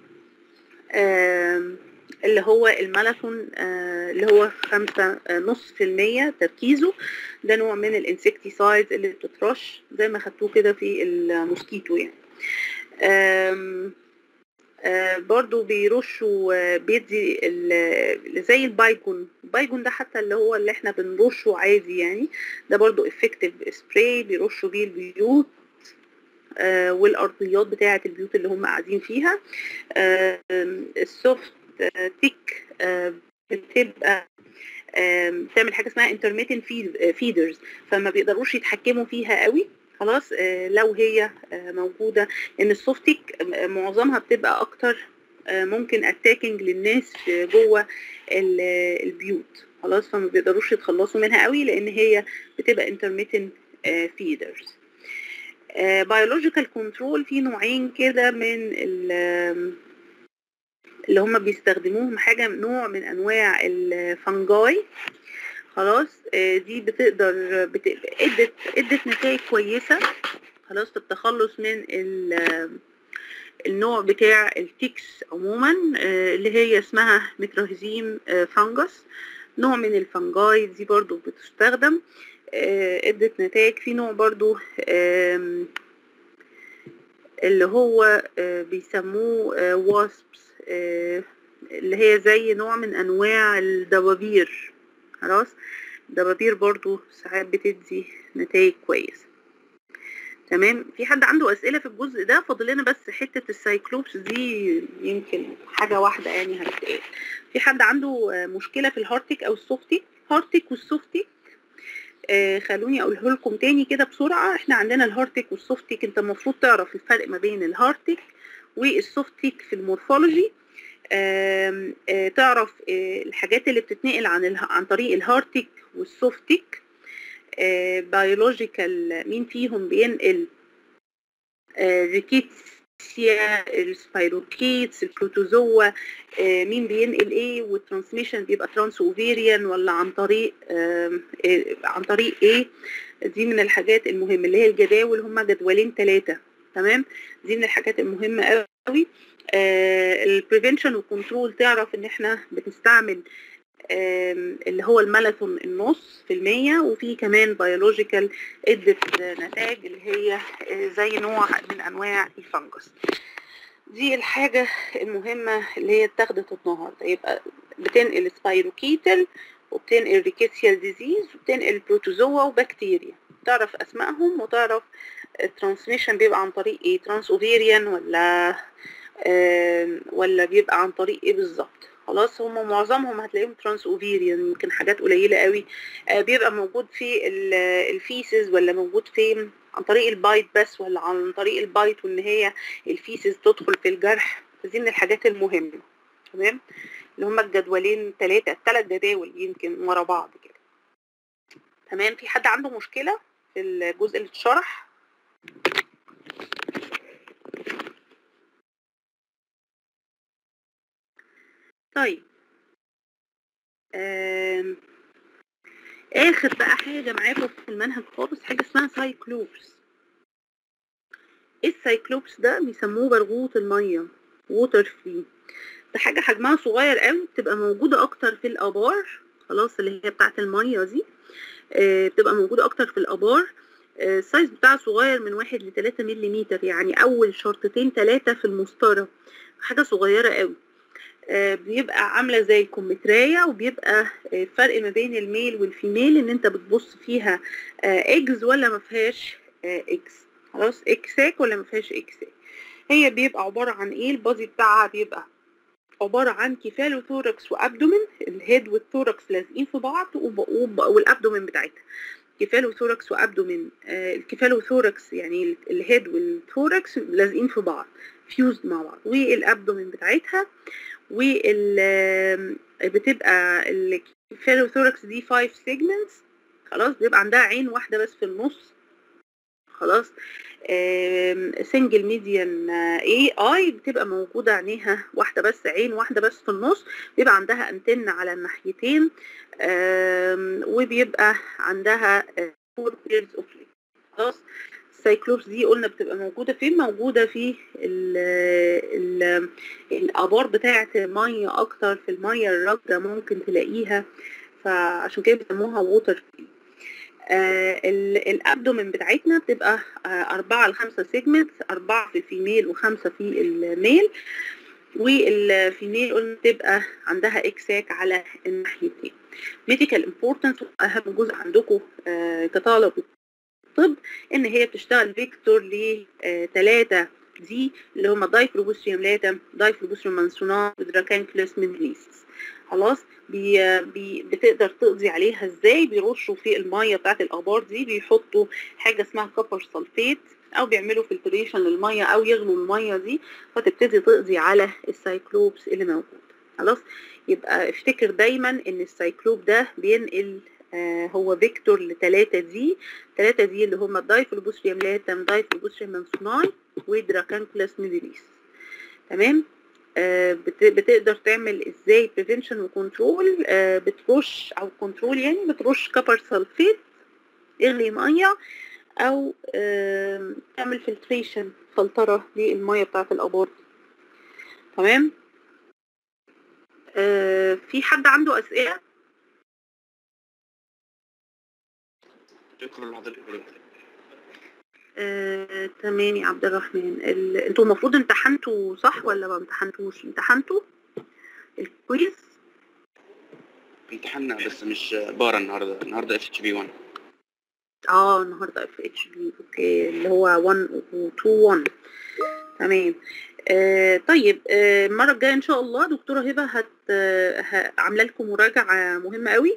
اللي هو المالاثون اللي هو خمسة نص في المية تركيزه ده نوع من الانسكتيسايدز اللي بتترش زي ما خدتوه كده في الموسكيتو يعني آم آم برضو بيرشوا بيدي زي البايجون البايجون ده حتى اللي هو اللي احنا بنرشه عادي يعني ده برضو افكتيف سبراي بيرشوا بيه البيوت آه والارضيات بتاعه البيوت اللي هم قاعدين فيها آه السوفت آه تيك بتبقى بتعمل حاجه اسمها intermittent feeders فما بيقدروش يتحكموا فيها قوي خلاص لو هي موجوده ان السوفتيك معظمها بتبقى اكتر ممكن اتاكينج للناس جوه البيوت خلاص فما بيقدروش يتخلصوا منها قوي لان هي بتبقى intermittent feeders biological control في نوعين كده من اللي هم بيستخدموهم حاجة نوع من أنواع الفنجاي خلاص آه، دي بتقدر بت... ادت ادت نتائج كويسه خلاص في التخلص من ال... النوع بتاع التيكس عموما آه، اللي هي اسمها متراهزيم فانجس نوع من الفنجاي دي برضو بتستخدم آه، ادت نتائج في نوع برضو آم، اللي هو آه، بيسموه واسبس اللي هي زي نوع من انواع الدبابير خلاص دبابير برضو ساعات بتدي نتائج كويسة تمام في حد عنده اسئله في الجزء ده فاضل لنا بس حته السايكلوبس دي يمكن حاجه واحده يعني هتتقال في حد عنده آه، مشكله في الهارتك او السوفتيك هارتك والسوفتيك آه خلوني اقوله لكم تاني كده بسرعه احنا عندنا الهارتك والسوفتيك انت المفروض تعرف الفرق ما بين الهارتك والسوفتيك في المورفولوجي آم، آه، تعرف آه، الحاجات اللي بتتنقل عن اله- عن طريق الهارتك والسوفتيك بيولوجيكال مين فيهم بينقل آه، ريكيتسيا السبايروكيتس البروتوزوا آه، مين بينقل ايه والترانسميشن بيبقى ترانس اوفيريان ولا عن طريق آم، آه، عن طريق ايه دي من الحاجات المهمه اللي هي الجداول هم جدولين ثلاثه تمام دي من الحاجات المهمه قوي البريفنشن والكنترول تعرف ان احنا بنستعمل آم، اللي هو المالاثون النص في المية وفي كمان بيولوجيكال ادت نتائج اللي هي آه، زي نوع من انواع الفنجس دي الحاجة المهمة اللي هي اتاخدت النهاردة يبقى بتنقل سبايروكيتل وبتنقل ريكيتسيال ديزيز وبتنقل بروتوزوا وبكتيريا تعرف اسمائهم وتعرف الترانسميشن بيبقى عن طريق ايه ترانس اوفيريان ولا آم، ولا بيبقى عن طريق ايه بالظبط خلاص هم معظمهم هتلاقيهم ترانس اوفيريان يمكن حاجات قليله قوي آه، بيبقى موجود في ال- الفيسز ولا موجود فين عن طريق البايت بس ولا عن طريق البايت وان هي الفيسز تدخل في الجرح دي من الحاجات المهمه تمام اللي هم الجدولين ثلاثه الثلاث جداول يمكن ورا بعض كده تمام في حد عنده مشكله في الجزء اللي اتشرح طيب آم، اخر بقى حاجه معاكم في المنهج خالص حاجه اسمها سايكلوبس ايه السايكلوبس ده بيسموه برغوث الميه ووتر فري ده حاجه حجمها صغير قوي بتبقى موجوده اكتر في الابار خلاص اللي هي بتاعه الميه دي آه، بتبقى موجوده اكتر في الابار آه، السايز بتاعها صغير من واحد لتلاتة ملم يعني اول شرطتين تلاتة في المسطره حاجه صغيره قوي آه، بيبقى عامله زي الكمثريه وبيبقى آه، الفرق ما بين الميل والفيميل ان انت بتبص فيها اكس ولا ما فيهاش اكس خلاص اكساك ولا ما فيهاش اكساك هي بيبقى عباره عن ايه البادي بتاعها بيبقى عباره عن كفال وثوركس وابدومن الهيد والثوركس لازقين في بعض وب- وب- والابدومن بتاعتها كفال وثوركس وابدومن آه، الكفال وثوركس يعني ال- الهيد والثوركس لازقين في بعض فيوزد مع بعض والابدومن بتاعتها وال بتبقى الكيفالوثوركس دي 5 سيجمنتس خلاص بيبقى عندها عين واحدة بس في النص خلاص سنجل ميديان اي اي بتبقى موجودة عينيها واحدة بس عين واحدة بس في النص بيبقى عندها انتن على الناحيتين آم، وبيبقى عندها فور بيرز اوف خلاص السايكلوبس دي قلنا بتبقى موجودة فين موجودة في ال ال الابار بتاعه الميه اكتر في الميه الراكده ممكن تلاقيها فعشان كده بيسموها ووتر آه ال- الابدومن بتاعتنا بتبقى آه أربعة لخمسة سيجمنت أربعة في الفيميل وخمسة في الميل والفيميل قلنا بتبقى عندها اكساك على الناحيتين ميديكال امبورتنس اهم جزء عندكم آه كطلب الطب ان هي بتشتغل فيكتور لثلاثة دي اللي هما دايفلوبوستريوم لاتم دايفلوبوستريوم مانسونات ودراكانكلس ميدليسس خلاص بي بي بتقدر تقضي عليها ازاي بيرشوا في الميه بتاعت الابار دي بيحطوا حاجه اسمها كوبر سلفيت او بيعملوا فلتريشن للميه او يغلوا الميه دي فتبتدي تقضي على السايكلوبس اللي موجود خلاص يبقى افتكر دايما ان السايكلوب ده بينقل آه هو فيكتور لتلاتة دي تلاتة دي اللي هما الدايفلوبوستريوم لاتم دايفلوبوستريوم مانسوناي ودراكانكلس ميديليس تمام آه، بت- بتقدر تعمل ازاي prevention وكنترول بترش او كنترول يعني بترش كبر سلفيت اغلي ميه او آم، تعمل فلتريشن فلتره للميه بتاعه الابار تمام آه، في حد عنده اسئله شكرا لحضرتك آه، تمام يا عبد الرحمن ال... انتوا المفروض امتحنتوا صح ولا ما امتحنتوش امتحنتوا الكويز امتحنا بس مش بارا النهارده النهارده اف اتش بي 1 اه النهارده اف اتش بي اوكي اللي هو 1 و 2 1 تمام آه طيب آه المره الجايه ان شاء الله دكتوره هبه هت آه، ه- عامله لكم مراجعه مهمه قوي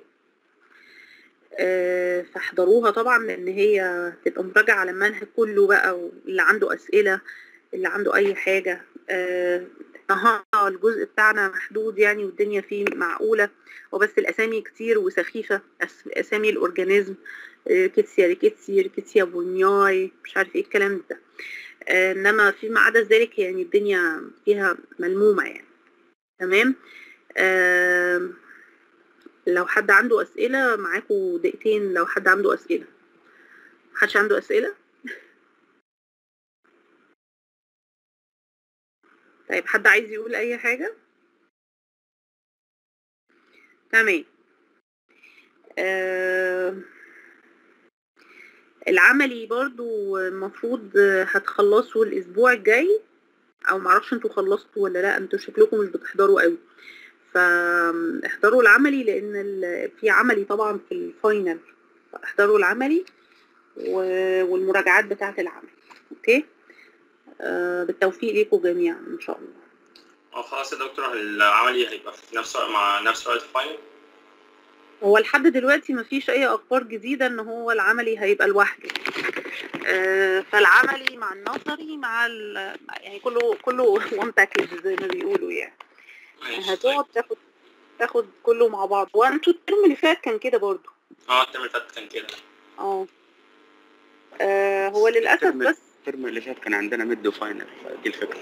آه فاحضروها طبعا لان هي هتبقى مراجعه على المنهج كله بقى واللي عنده اسئله اللي عنده اي حاجه آه النهارده الجزء بتاعنا محدود يعني والدنيا فيه معقوله وبس الاسامي كتير وسخيفه أس- اسامي الاورجانيزم آه، كيتسيا ريكيتسي ريكيتسيا بونياي مش عارف ايه الكلام ده آه، انما فيما عدا ذلك يعني الدنيا فيها ملمومه يعني تمام آم، لو حد عنده اسئله معاكم دقيقتين لو حد عنده اسئله محدش عنده اسئله طيب حد عايز يقول اي حاجه تمام آم، العملي برضو المفروض هتخلصوا الاسبوع الجاي او معرفش انتوا خلصتوا ولا لا انتوا شكلكم مش بتحضروا قوي فاحضروا العملي لان ال- في عملي طبعا في الفاينل فاحضروا العملي و- والمراجعات بتاعه العمل اوكي آه بالتوفيق ليكم جميعا ان شاء الله اه خلاص يا دكتور العملي هيبقى في نفس وقت مع نفس وقت الفاينل هو لحد دلوقتي مفيش اي اخبار جديده ان هو العملي هيبقى لوحده آه، فالعملي مع النظري مع ال- يعني كله كله وان باكج زي ما بيقولوا يعني ماشي طيب. هتقعد تاخد تاخد كله مع بعض وانتوا الترم اللي فات كان كده برضو اه الترم اللي فات كان كده اه آه، هو للاسف الترم- بس الترم اللي فات كان عندنا ميد وفاينل دي الفكره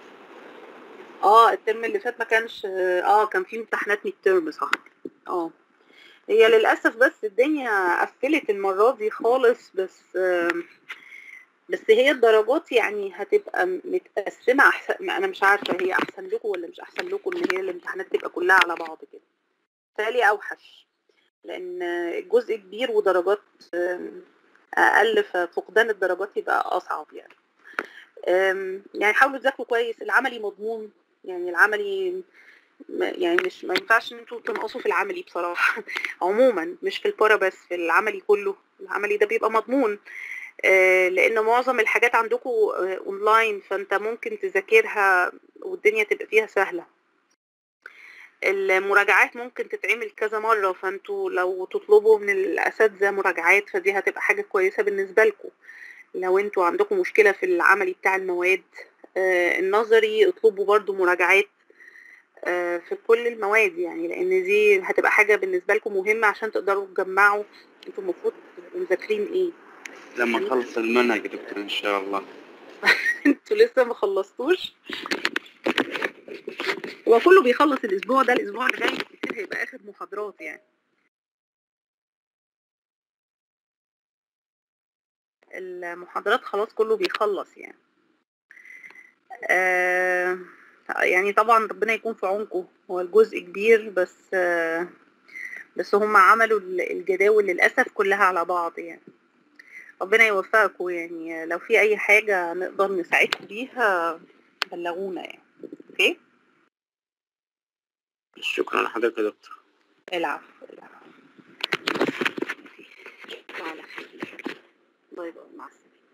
اه الترم اللي فات ما كانش اه كان في امتحانات ميد ترم صح اه هي للاسف بس الدنيا قفلت المره دي خالص بس آم، بس هي الدرجات يعني هتبقى متقسمه احسن انا مش عارفه هي احسن لكم ولا مش احسن لكم ان هي الامتحانات تبقى كلها على بعض كده بالتالي اوحش لان الجزء كبير ودرجات آم، اقل ففقدان الدرجات يبقى اصعب يعني آم، يعني حاولوا تذاكروا كويس العملي مضمون يعني العملي ما- يعني مش ما ينفعش ان انتوا تنقصوا في العملي بصراحه عموما مش في البارا بس في العملي كله العملي ده بيبقى مضمون آه، لان معظم الحاجات عندكم اونلاين فانت ممكن تذاكرها والدنيا تبقى فيها سهله المراجعات ممكن تتعمل كذا مرة فانتوا لو تطلبوا من الأساتذة مراجعات فدي هتبقى حاجة كويسة بالنسبة لكم لو انتوا عندكم مشكلة في العملي بتاع المواد آه، النظري اطلبوا برضو مراجعات آه، في كل المواد يعني لان دي هتبقى حاجة بالنسبة لكم مهمة عشان تقدروا تجمعوا انتوا المفروض تبقوا مذاكرين ايه لما نخلص المنهج يا دكتور ان شاء الله انتوا لسه ما خلصتوش هو كله بيخلص الاسبوع ده الاسبوع اللي جاي كتير هيبقى اخر محاضرات يعني المحاضرات خلاص كله بيخلص يعني آه يعني طبعا ربنا يكون في عونكم هو الجزء كبير بس آه بس هم عملوا ال- الجداول للأسف كلها على بعض يعني ربنا يوفقكم يعني لو في أي حاجة نقدر نساعدكم بيها بلغونا يعني اوكي شكرا لحضرتك يا دكتور العفو العفو على خير باي باي مع السلامة